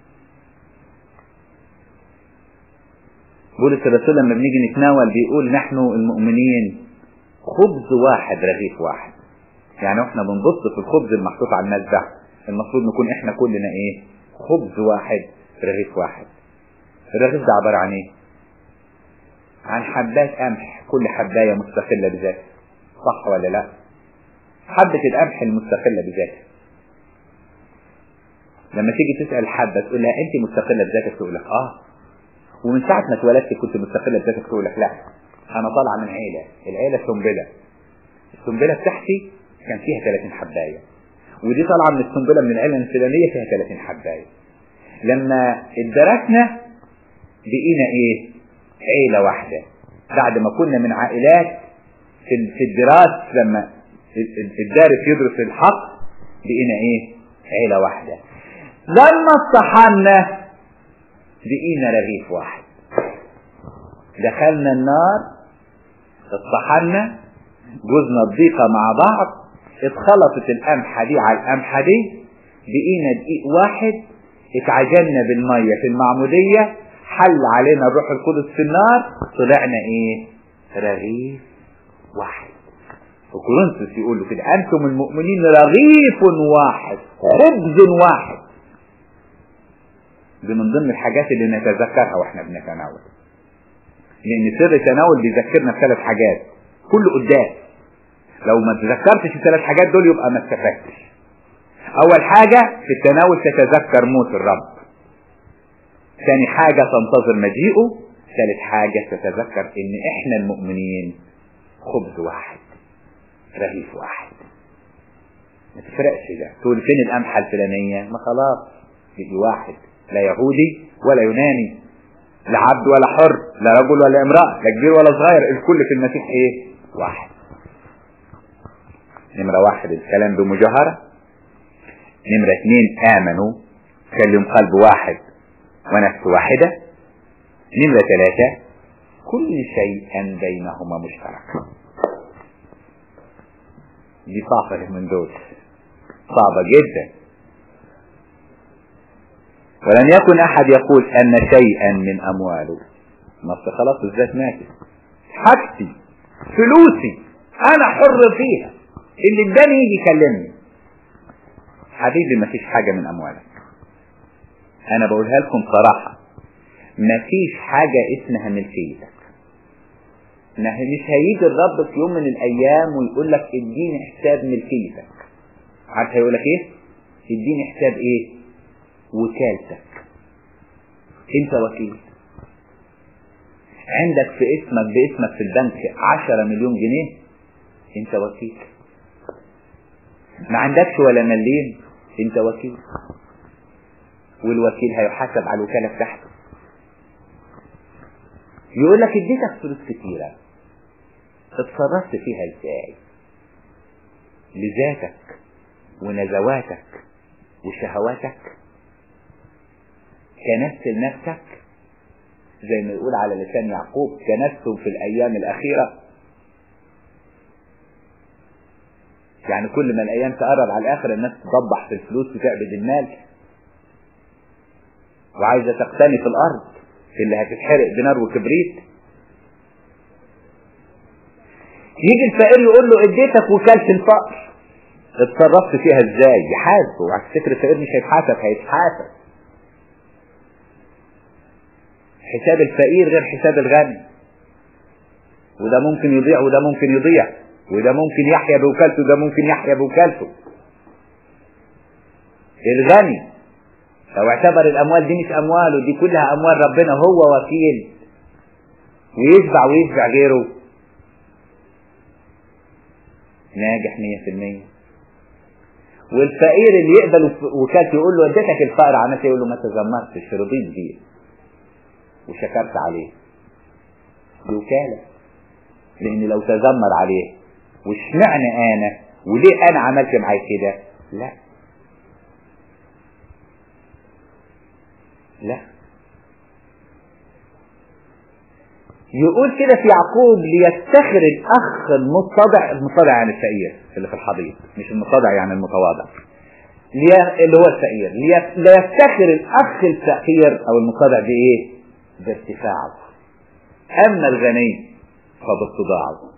بولس الرسول لما بنيجي نتناول بيقول نحن المؤمنين خبز واحد رغيف واحد يعني احنا بنبص في الخبز المحطوط على الناس ده المفروض نكون احنا كلنا ايه خبز واحد رغيف واحد الرغيف ده عبارة عن ايه عن حبات قمح كل حباية مستقلة بذاتها صح ولا لا حبة القمح المستقلة بذاتها لما تيجي تسأل حبة تقول لها انت مستقلة بذاتك تقول لك اه ومن ساعة ما اتولدت كنت مستقلة بذاتك تقول لك لا انا طالعة من عيلة العيلة سنبلة السنبلة بتاعتي كان فيها 30 حباية ودي طالعة من السنبلة من العيلة الفلانية فيها 30 حباية لما اتدرسنا بقينا ايه عيلة واحدة بعد ما كنا من عائلات في في الدراسة لما الدارس يدرس الحق بقينا ايه عيلة واحدة لما اصطحنا بقينا رغيف واحد دخلنا النار اصطحنا جوزنا الضيقة مع بعض اتخلطت القمحة دي على القمحة دي بقينا دقيق واحد اتعجلنا بالمية في المعمودية حل علينا الروح القدس في النار طلعنا ايه رغيف واحد وكورنثوس يقول له كده انتم المؤمنين رغيف واحد خبز واحد دي من ضمن الحاجات اللي نتذكرها واحنا بنتناول لان سر التناول بيذكرنا بثلاث حاجات كل قدام لو ما تذكرتش الثلاث حاجات دول يبقى ما استفدتش اول حاجة في التناول تتذكر موت الرب ثاني حاجة تنتظر مجيئه ثالث حاجة تتذكر ان احنا المؤمنين خبز واحد رغيف واحد ما تفرقش ده تقول فين القمحة الفلانية ما خلاص يجي واحد لا يهودي ولا يوناني لا عبد ولا حر لا رجل ولا امرأة لا كبير ولا صغير الكل في المسيح ايه واحد نمرة واحد الكلام بمجاهرة نمرة اثنين امنوا كان لهم قلب واحد ونفس واحدة نمرة ثلاثة كل شيء بينهما مشترك دي صعبة من دول صعبة جدا ولم يكن احد يقول ان شيئا من امواله مصر خلاص الذات ماتت حاجتي فلوسي انا حر فيها اللي اداني يجي يكلمني حبيبي ما فيش حاجة من اموالك انا بقولها لكم صراحة ما فيش حاجة اسمها ملكيتك مش هيجي الرب في يوم من الايام ويقول لك اديني حساب ملكيتك عارف هيقول لك ايه اديني حساب ايه وكالتك انت وكيل عندك في اسمك باسمك في البنك عشرة مليون جنيه انت وكيل ما عندكش ولا مليم انت وكيل والوكيل هيحاسب على الوكالة بتاعته يقول لك اديتك فلوس كتيرة اتصرفت فيها ازاي لذاتك ونزواتك وشهواتك كنست لنفسك زي ما يقول على لسان يعقوب كنستم في الايام الاخيرة يعني كل ما الايام تقرب على الاخر الناس تضبح في الفلوس وتعبد المال وعايزة تقتني في الارض اللي هتتحرق بنار وكبريت يجي الفقير يقول له اديتك وكالة الفقر اتصرفت فيها ازاي يحاسبه وعلى فكرة الفقير مش هيتحاسب هيتحاسب حساب الفقير غير حساب الغني وده ممكن يضيع وده ممكن يضيع وده ممكن يحيا بوكالته وده ممكن يحيا بوكالته الغني لو اعتبر الاموال دي مش امواله دي كلها اموال ربنا هو وكيل ويشبع ويشبع غيره ناجح مية في المية والفقير اللي يقبل وكالته يقول له اديتك الفقر عملت يقول له ما تذمرتش رضيت بيه وشكرت عليه دي وكالة لان لو تذمر عليه واشمعنى انا وليه انا عملت معاه كده لا لا يقول كده في يعقوب ليفتخر الاخ المتضع المتضع يعني الفقير اللي في الحضيض مش المتضع يعني المتواضع اللي هو الفقير ليفتخر الاخ الفقير او المتضع بايه بارتفاعه اما الغني فباتضاعه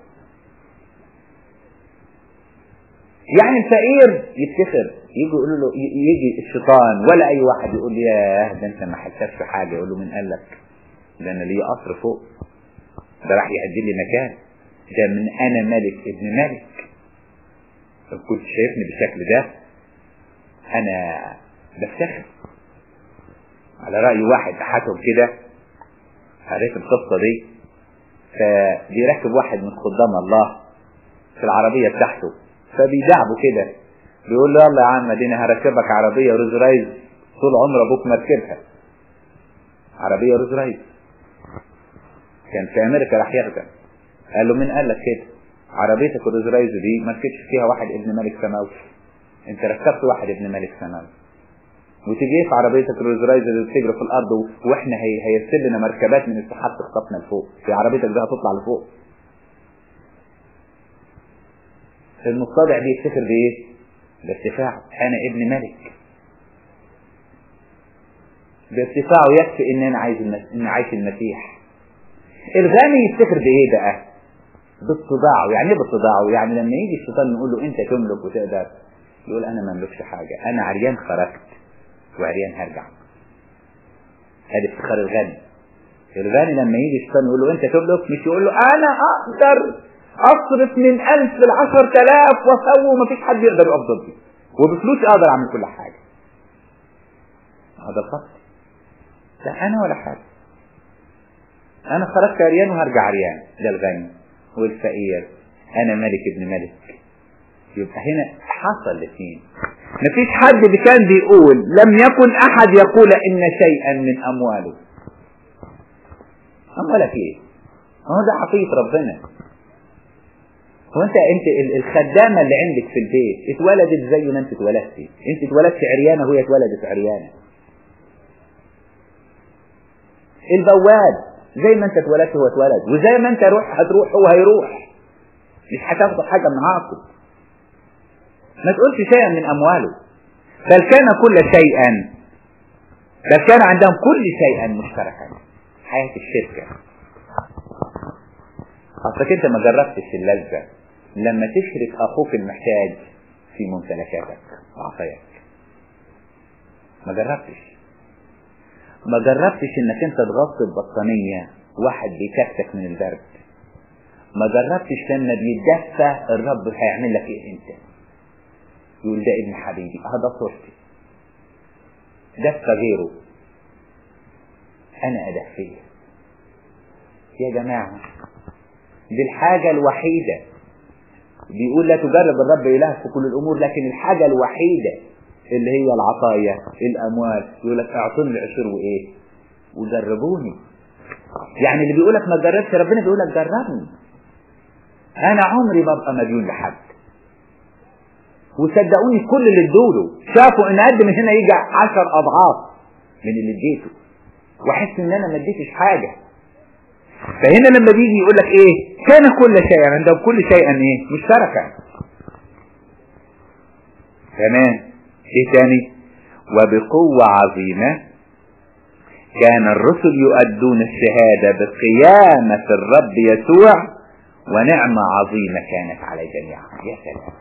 يعني الفقير يفتخر يجي يقول له يجي الشيطان ولا اي واحد يقول لي ياه ده انت ما حسبتش حاجه يقول له من قال لك ده انا ليا قصر فوق ده راح يأدي لي مكان ده من انا ملك ابن ملك لو كنت شايفني بالشكل ده انا بفتخر على رأي واحد حكم كده قريت القصة دي فبيركب واحد من خدام الله في العربية بتاعته فبيدعبه كده بيقول له يلا يا عم ادينا هركبك عربية روز رايز طول عمر ابوك مركبها عربية روز رايز كان في امريكا راح يخدم قال له مين قال لك كده عربيتك الروز رايز دي ما ركبش فيها واحد ابن ملك سماوي انت ركبت واحد ابن ملك سماوي وتجي في عربيتك الروز رايز اللي بتجري في الارض واحنا هي هيرسل لنا مركبات من السحاب تخطفنا لفوق في عربيتك دي هتطلع لفوق المستضع دي يفتكر بايه بارتفاعه انا ابن ملك بارتفاعه يكفي ان انا عايز المس... ان عايش المسيح الغني يفتكر بايه بقى باتضاعه يعني ايه باتضاعه يعني لما يجي الشيطان نقول له انت تملك وتقدر يقول انا ما املكش حاجه انا عريان خرجت وعريان هرجع هذا افتخار الغني الغني لما يجي الشيطان يقول له انت تملك مش يقول له انا اقدر اصرف من الف لعشر تلاف واسوي ومفيش حد يقدر يقف ضدي وبفلوسي اقدر اعمل كل حاجه هذا الفقر لا انا ولا حاجة انا خرجت عريان وهرجع عريان ده الغني والفقير انا ملك ابن ملك يبقى هنا حصل الاثنين مفيش حد كان بيقول لم يكن احد يقول ان شيئا من امواله اموالك ايه هو ده عطية ربنا هو انت انت الخدامة اللي عندك في البيت اتولدت زي ما انت اتولدتي انت اتولدت عريانة وهي اتولدت عريانة البواب زي ما انت اتولدت هو اتولد وزي ما انت روح هتروح هو هيروح مش هتاخد حاجة من عاقل ما تقولش شيئا من امواله بل كان كل شيئا بل كان عندهم كل شيئا مشتركا حياة الشركة اصلك انت ما جربتش اللذة لما تشرك اخوك المحتاج في ممتلكاتك وعطاياك ما جربتش ما جربتش انك انت تغطي البطانية واحد بيكتك من البرد ما جربتش لما بيتدفى الرب هيعمل لك ايه انت يقول ده ابن حبيبي هذا صورتي دفى غيره انا ادفيه يا جماعة دي الحاجة الوحيدة بيقول لا تجرب الرب إله في كل الأمور لكن الحاجة الوحيدة اللي هي العطايا الأموال يقول لك اعطوني العشر وإيه وجربوني يعني اللي بيقول لك ما تجربش ربنا بيقول لك جربني أنا عمري ما أبقى مديون لحد وصدقوني كل اللي ادوله شافوا ان قد من هنا يجي عشر اضعاف من اللي اديته واحس ان انا ما اديتش حاجه فهنا لما بيجي يقول لك ايه كان كل شيء عندهم كل شيء ايه مشتركا تمام ايه تاني وبقوة عظيمة كان الرسل يؤدون الشهادة بقيامة الرب يسوع ونعمة عظيمة كانت على جميعهم يا سلام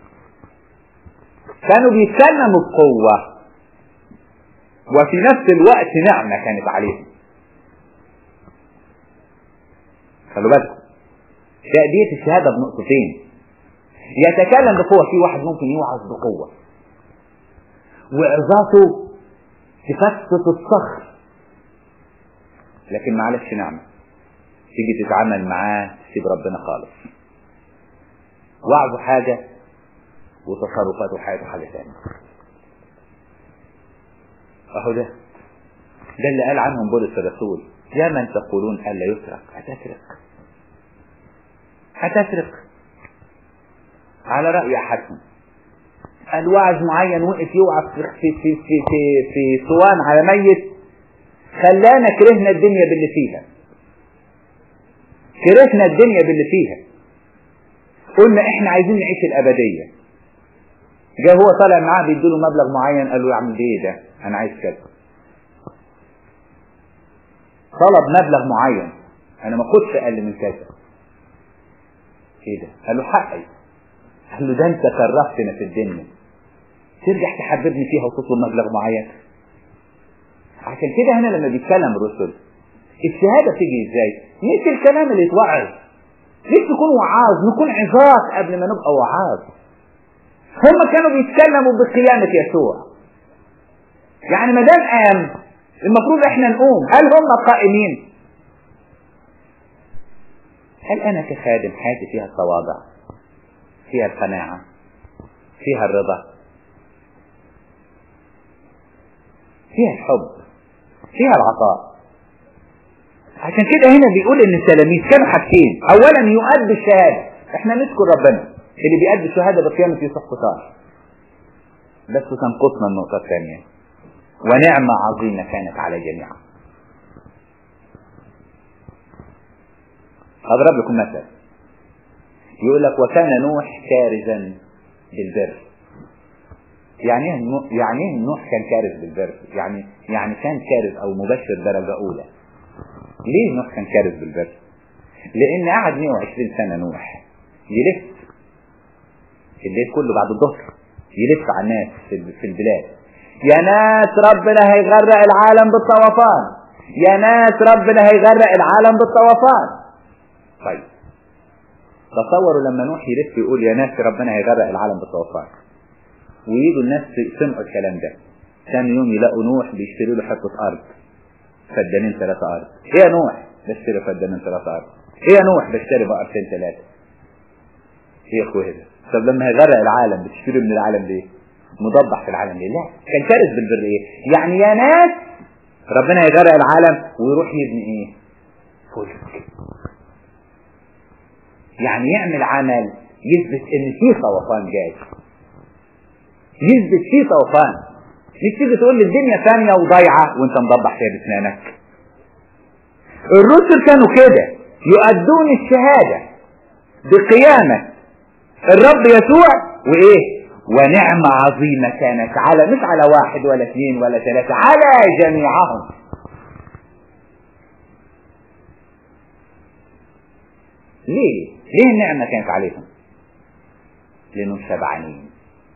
كانوا بيتكلموا بقوة وفي نفس الوقت نعمة كانت عليهم خلوا بالكم تأدية الشهادة بنقطتين يتكلم بقوة في واحد ممكن يوعظ بقوة وعظاته تفتت الصخر لكن معلش نعمة تيجي تتعامل معاه تسيب ربنا خالص وعظه حاجة وتصرفاته وحياته حاجة ثانية اهو ده ده اللي قال عنهم بولس الرسول يا من تقولون ألا يسرق هتسرق هتسرق على رأي أحدهم الوعظ معين وقف يوعظ في في في في في, في صوان على ميت خلانا كرهنا الدنيا باللي فيها كرهنا الدنيا باللي فيها قلنا احنا عايزين نعيش الأبدية جاء هو طالع معاه بيديله مبلغ معين قال له يا عم ايه ده انا عايز كذا طلب مبلغ معين انا ما كنتش اقل من كذا ايه ده قال له حقي قال له ده انت كرهتنا في الدنيا ترجع تحببني فيها وتطلب مبلغ معين عشان كده هنا لما بيتكلم الرسل الشهاده تيجي ازاي مش الكلام اللي يتوعظ ليش تكون وعاظ نكون عظات قبل ما نبقى وعاظ هم كانوا بيتكلموا بقيامة يسوع يعني ما دام قام المفروض احنا نقوم هل هم قائمين هل انا كخادم حياتي فيها التواضع فيها القناعة فيها الرضا فيها الحب فيها العطاء عشان كده هنا بيقول ان التلاميذ كانوا حاجتين اولا يؤدي الشهاده احنا نشكر ربنا اللي بيأدي الشهاده بقيامه يوسف قطار بس تنقصنا النقطه الثانيه ونعمه عظيمه كانت على جميعا اضرب لكم مثل يقول لك وكان نوح كارزا بالبر يعني ايه يعني ايه نوح كان كارز بالبر يعني يعني كان كارز او مبشر درجه اولى ليه نوح كان كارز بالبر لان قعد 120 سنه نوح يلف الليل كله بعد الظهر يلف على الناس في البلاد يا ناس ربنا هيغرق العالم بالطوفان يا ناس ربنا هيغرق العالم بالطوفان طيب تصوروا لما نوح يلف يقول يا ناس ربنا هيغرق العالم بالطوفان ويجوا الناس سمعوا الكلام ده ثاني يوم يلاقوا نوح بيشتروا له حته ارض فدانين ثلاثة أرض إيه يا نوح بشتري فدانين ثلاثة أرض إيه يا نوح بشتري بقرتين ثلاثة إيه يا أخويا ده طب لما هيغرق العالم بتشتري من العالم ليه مضبح في العالم ليه لا كان كارث بالبر إيه يعني يا ناس ربنا هيغرق العالم ويروح يبني إيه فلك يعني يعمل عمل يثبت ان في خوفان جاي يثبت في خوفان مش تيجي تقول لي الدنيا ثانية وضايعة وانت مضبح فيها باسنانك الرسل كانوا كده يؤدون الشهادة بقيامة الرب يسوع وايه ونعمة عظيمة كانت على مش على واحد ولا اثنين ولا ثلاثة على جميعهم ليه ليه النعمة كانت عليهم لانهم شبعانين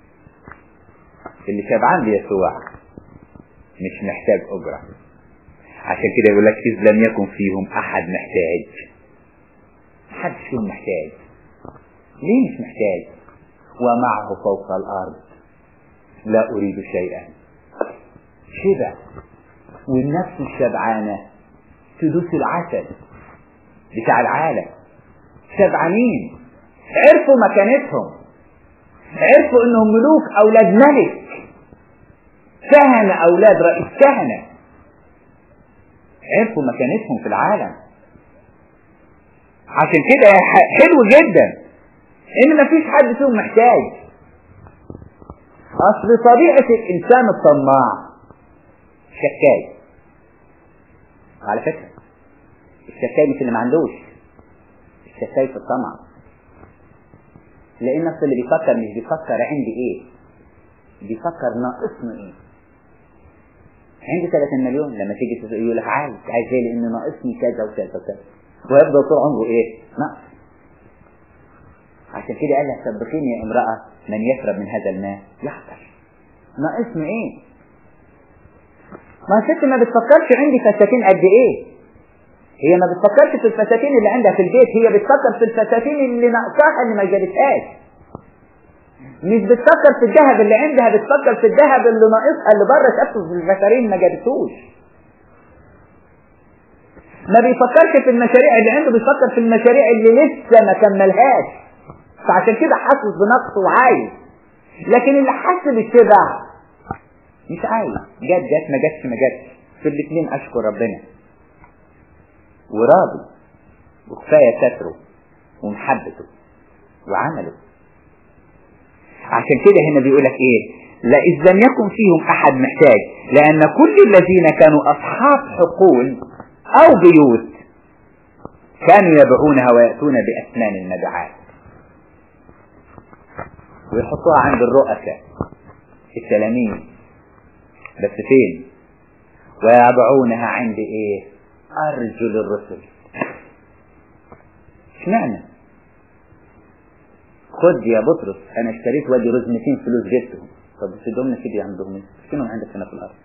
اللي شبعان بيسوع مش محتاج اجرة عشان كده يقول لك اذ لم يكن فيهم احد محتاج محدش فيهم محتاج ليه مش محتاج ومعه فوق الارض لا اريد شيئا شبع والنفس الشبعانة تدوس العسل بتاع العالم شبعانين عرفوا مكانتهم عرفوا انهم ملوك اولاد ملك كهنة اولاد رئيس كهنة عرفوا مكانتهم في العالم عشان كده حلو جدا ان مفيش حد فيهم محتاج اصل طبيعة الانسان الطماع شكاي على فكرة الشكاي مش اللي ما عندوش الشكاي في الطمع لان اصل اللي بيفكر مش بيفكر عندي ايه بيفكر ناقصني ايه عندي 30 مليون لما تيجي يقول لك عايز عايز ايه لان ناقصني كذا وكذا وكذا ويفضل طول عمره ايه نقص عشان كده قال لها صدقيني يا امرأة من يشرب من هذا الماء يعطش ناقصني ايه ما الست ما بتفكرش عندي فساتين قد ايه هي ما بتفكرش في الفساتين اللي عندها في البيت هي بتفكر في الفساتين اللي ناقصاها اللي ما جابتهاش مش بتفكر في الذهب اللي عندها بتفكر في الذهب اللي ناقصها اللي بره شافته في الفساتين ما جابتهوش ما بيفكرش في المشاريع اللي عنده بيفكر في المشاريع اللي لسه ما كملهاش فعشان كده حاسس بنقصه وعايز لكن اللي حاسس بالشبع مش عايز جت جت ما جاتش ما جاتش في الاثنين اشكر ربنا وراضي وكفايه ستره ومحبته وعمله عشان كده هنا بيقول لك ايه لا إذ لم يكن فيهم أحد محتاج لأن كل الذين كانوا أصحاب حقول أو بيوت كانوا يبيعونها ويأتون بأثمان المبيعات ويحطوها عند الرؤساء التلاميذ بس فين ويبيعونها عند ايه ارجل الرسل اشمعنى خد يا بطرس انا اشتريت وادي رزمتين فلوس جبتهم طب تدوم لنا كده عندهم ايه فينهم عندك هنا في الارض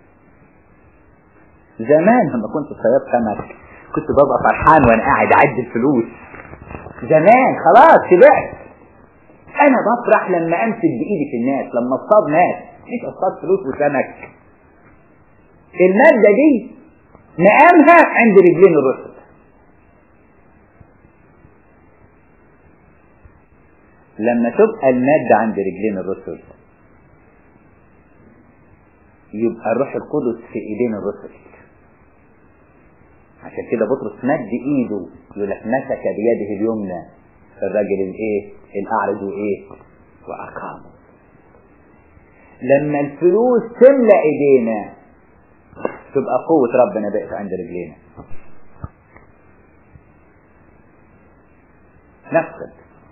زمان لما كنت صياد سمك كنت ببقى فرحان وانا قاعد اعد الفلوس زمان خلاص شبعت انا بفرح لما امسك بايدي في الناس لما اصطاد ناس مش اصطاد فلوس وسمك المادة دي مقامها عند رجلين الرسل لما تبقى المادة عند رجلين الرسل يبقى الروح القدس في ايدين الرسل عشان كده بطرس مد ايده يقول لك مسك بيده اليمنى الراجل الايه الاعرج وايه واقامه لما الفلوس تملى ايدينا تبقى قوة ربنا بقت عند رجلينا نفقد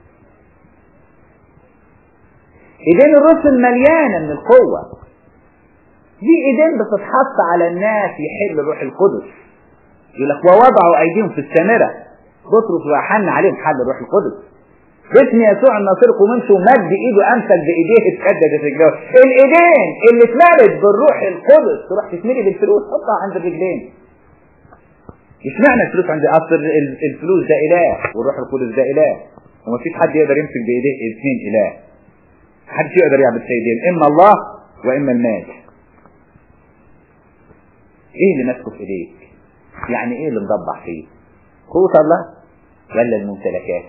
ايدين الرسل مليانة من القوة دي ايدين بتتحط على الناس يحل روح القدس يقول لك ووضعوا ايديهم في السامرة بطرس وحن عليهم حل روح القدس باسم يسوع الناصر ومنشوا مد ايده امثل بايديه اتسددت رجليه الايدين اللي اتملت بالروح القدس تروح تتملي بالفلوس حطها عند الرجلين اشمعنى الفلوس عند اصل الفلوس ده اله والروح القدس ده اله ومفيش حد يقدر يمسك بايديه الاثنين اله محدش يقدر يعبد سيدين اما الله واما المال ايه اللي ماسكه في ايديك يعني ايه اللي مضبع فيه قوة الله ولا الممتلكات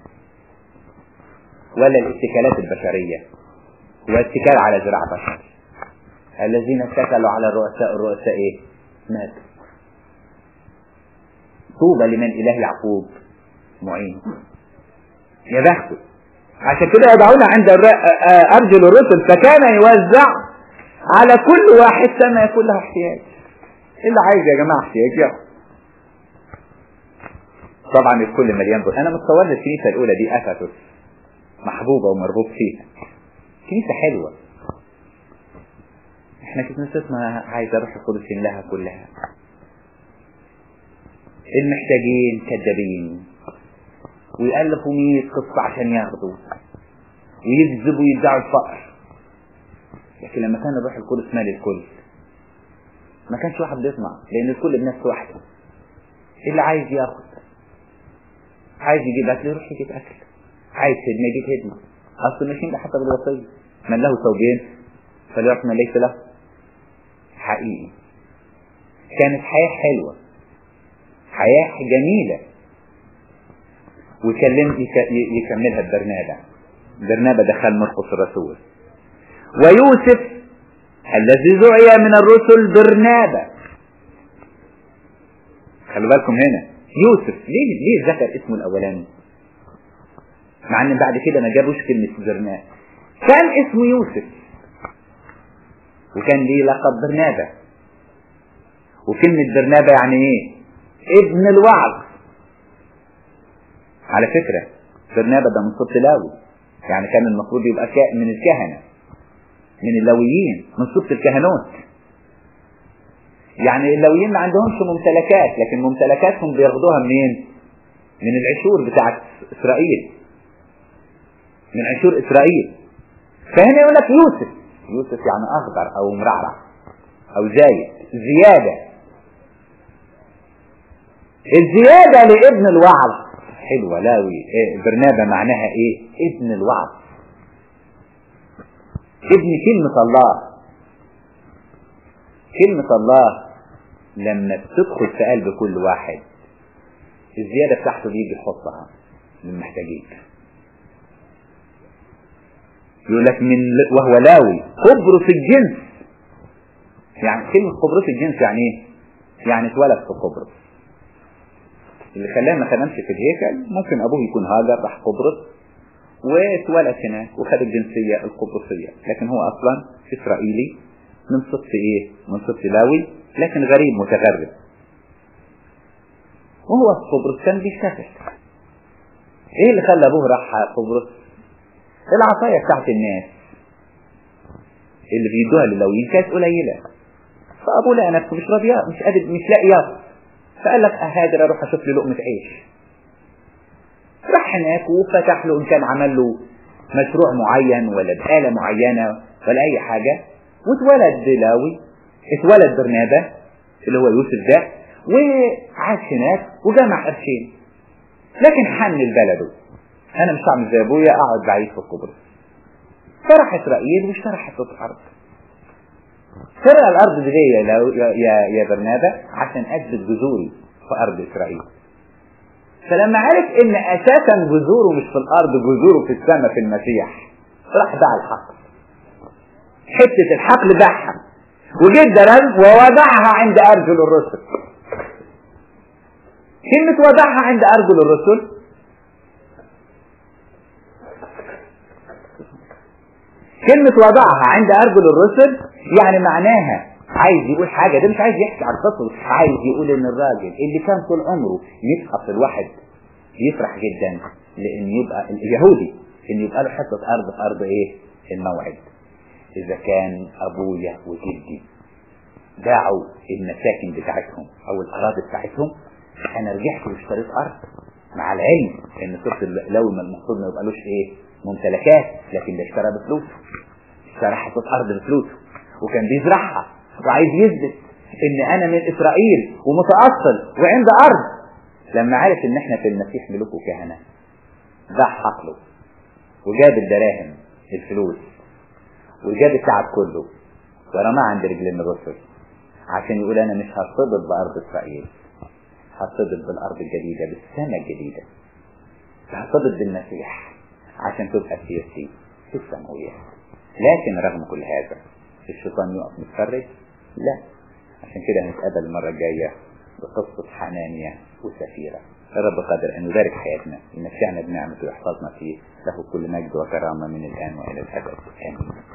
ولا الاتكالات البشرية والاتكال على ذراع بشر الذين اتكلوا على الرؤساء الرؤساء ايه ماتوا طوبى لمن اله يعقوب معين يا بخته عشان كده يضعون عند ارجل الرسل فكان يوزع على كل واحد كما يكون له احتياج اللي عايز يا جماعه احتياج ياخد طبعا الكل مليان بر انا متصور الكنيسه الاولى دي افسس محبوبه ومرغوب فيها كنيسه حلوه احنا كنيستنا عايزه روح القدس لها كلها المحتاجين كذابين ويألفوا مية قصة عشان ياخدوا ويكذبوا ويدعوا الفقر لكن لما كان الروح القدس مال الكل ما كانش واحد بيطمع لأن الكل بنفس واحدة اللي عايز ياخد عايز يجيب أكل يروح يجيب أكل عايز خدمة يجيب خدمة أصل ماشيين ده حتى بالوصية من له ثوبين فليعط من ليس له حقيقي كانت حياة حلوة حياة جميلة ويكلم يكملها برنابا برنابا دخل مرقس الرسول ويوسف الذي دعي من الرسل برنابا خلوا بالكم هنا يوسف ليه ليه ذكر اسمه الاولاني مع ان بعد كده ما جابوش كلمه برنابا كان اسمه يوسف وكان ليه لقب برنابا وكلمه برنابا يعني ايه ابن الوعظ على فكرة برنابا ده من صوت لاوي يعني كان المفروض يبقى من الكهنة من اللويين من صوت الكهنوت يعني اللويين ما عندهمش ممتلكات لكن ممتلكاتهم بياخدوها منين من العشور بتاعت اسرائيل من عشور اسرائيل فهنا يقول لك يوسف يوسف يعني اخضر او مرعرع او زايد زيادة الزيادة لابن الوعظ حلوة لاوي إيه برنابا معناها ايه ابن الوعظ ابن كلمة الله كلمة الله لما بتدخل في قلب كل واحد الزيادة بتاعته بيجي يحطها للمحتاجين يقول لك من وهو لاوي قبرص الجنس يعني كلمة قبرص الجنس يعني ايه؟ يعني اتولد في قبرص اللي خلاه ما خدمش في الهيكل ممكن ابوه يكون هاجر راح قبرص واتولد هناك وخد الجنسية القبرصية لكن هو اصلا اسرائيلي من صف ايه من صف لاوي لكن غريب متغرب وهو في قبرص كان بيشتغل ايه اللي خلى ابوه راح قبرص العصاية بتاعت الناس اللي بيدوها للاويين كانت قليلة فابوه لقى نفسه مش راضي مش قادر مش لاقي ياكل فقال لك اهاجر اروح اشوف لي لقمة عيش راح هناك وفتح له ان كان عمل له مشروع معين ولا بآلة معينة ولا اي حاجة واتولد لاوي اتولد برنابا اللي هو يوسف ده وعاش هناك وجمع قرشين لكن حن لبلده انا مش هعمل زي ابويا اقعد بعيد في قبرص فراح اسرائيل واشترى حته ارض سرق الارض دي يا, يا, يا برنابا عشان اثبت جذوري في ارض اسرائيل فلما عرف ان اساسا جذوره مش في الارض جذوره في السماء في المسيح راح باع الحقل حتة الحقل باعها وجد درم ووضعها عند ارجل الرسل كلمة وضعها عند ارجل الرسل كلمة وضعها عند أرجل الرسل يعني معناها عايز يقول حاجة ده مش عايز يحكي عن قصة عايز يقول ان الراجل اللي كان طول عمره يسقط الواحد يفرح جدا لان يبقى اليهودي ان يبقى له حتة ارض في ارض ايه الموعد اذا كان ابويا وجدي باعوا المساكن بتاعتهم او الاراضي بتاعتهم انا رجعت واشتريت ارض مع العلم ان صرت لو المفروض ما يبقالوش ايه ممتلكات لكن ده اشترى بفلوسه اشترى حتة ارض بفلوسه وكان بيزرعها وعايز يثبت ان انا من اسرائيل ومتأصل وعند ارض لما عرف ان احنا في المسيح ملوك وكهنة باع حقله وجاب الدراهم الفلوس وجاب التعب كله ورماه عند رجلين الرسل عشان يقول انا مش هرتبط بارض اسرائيل هتصدد بالارض الجديدة بالسماء الجديدة هتصدد بالمسيح عشان تبقى سياسي في السماويات لكن رغم كل هذا الشيطان يقف متفرج لا عشان كده هنتقابل المرة الجاية بقصة حنانيا وسفيرة الرب قادر أن يبارك حياتنا يمتعنا بنعمته ويحفظنا فيه له كل مجد وكرامة من الآن وإلى الأبد آمين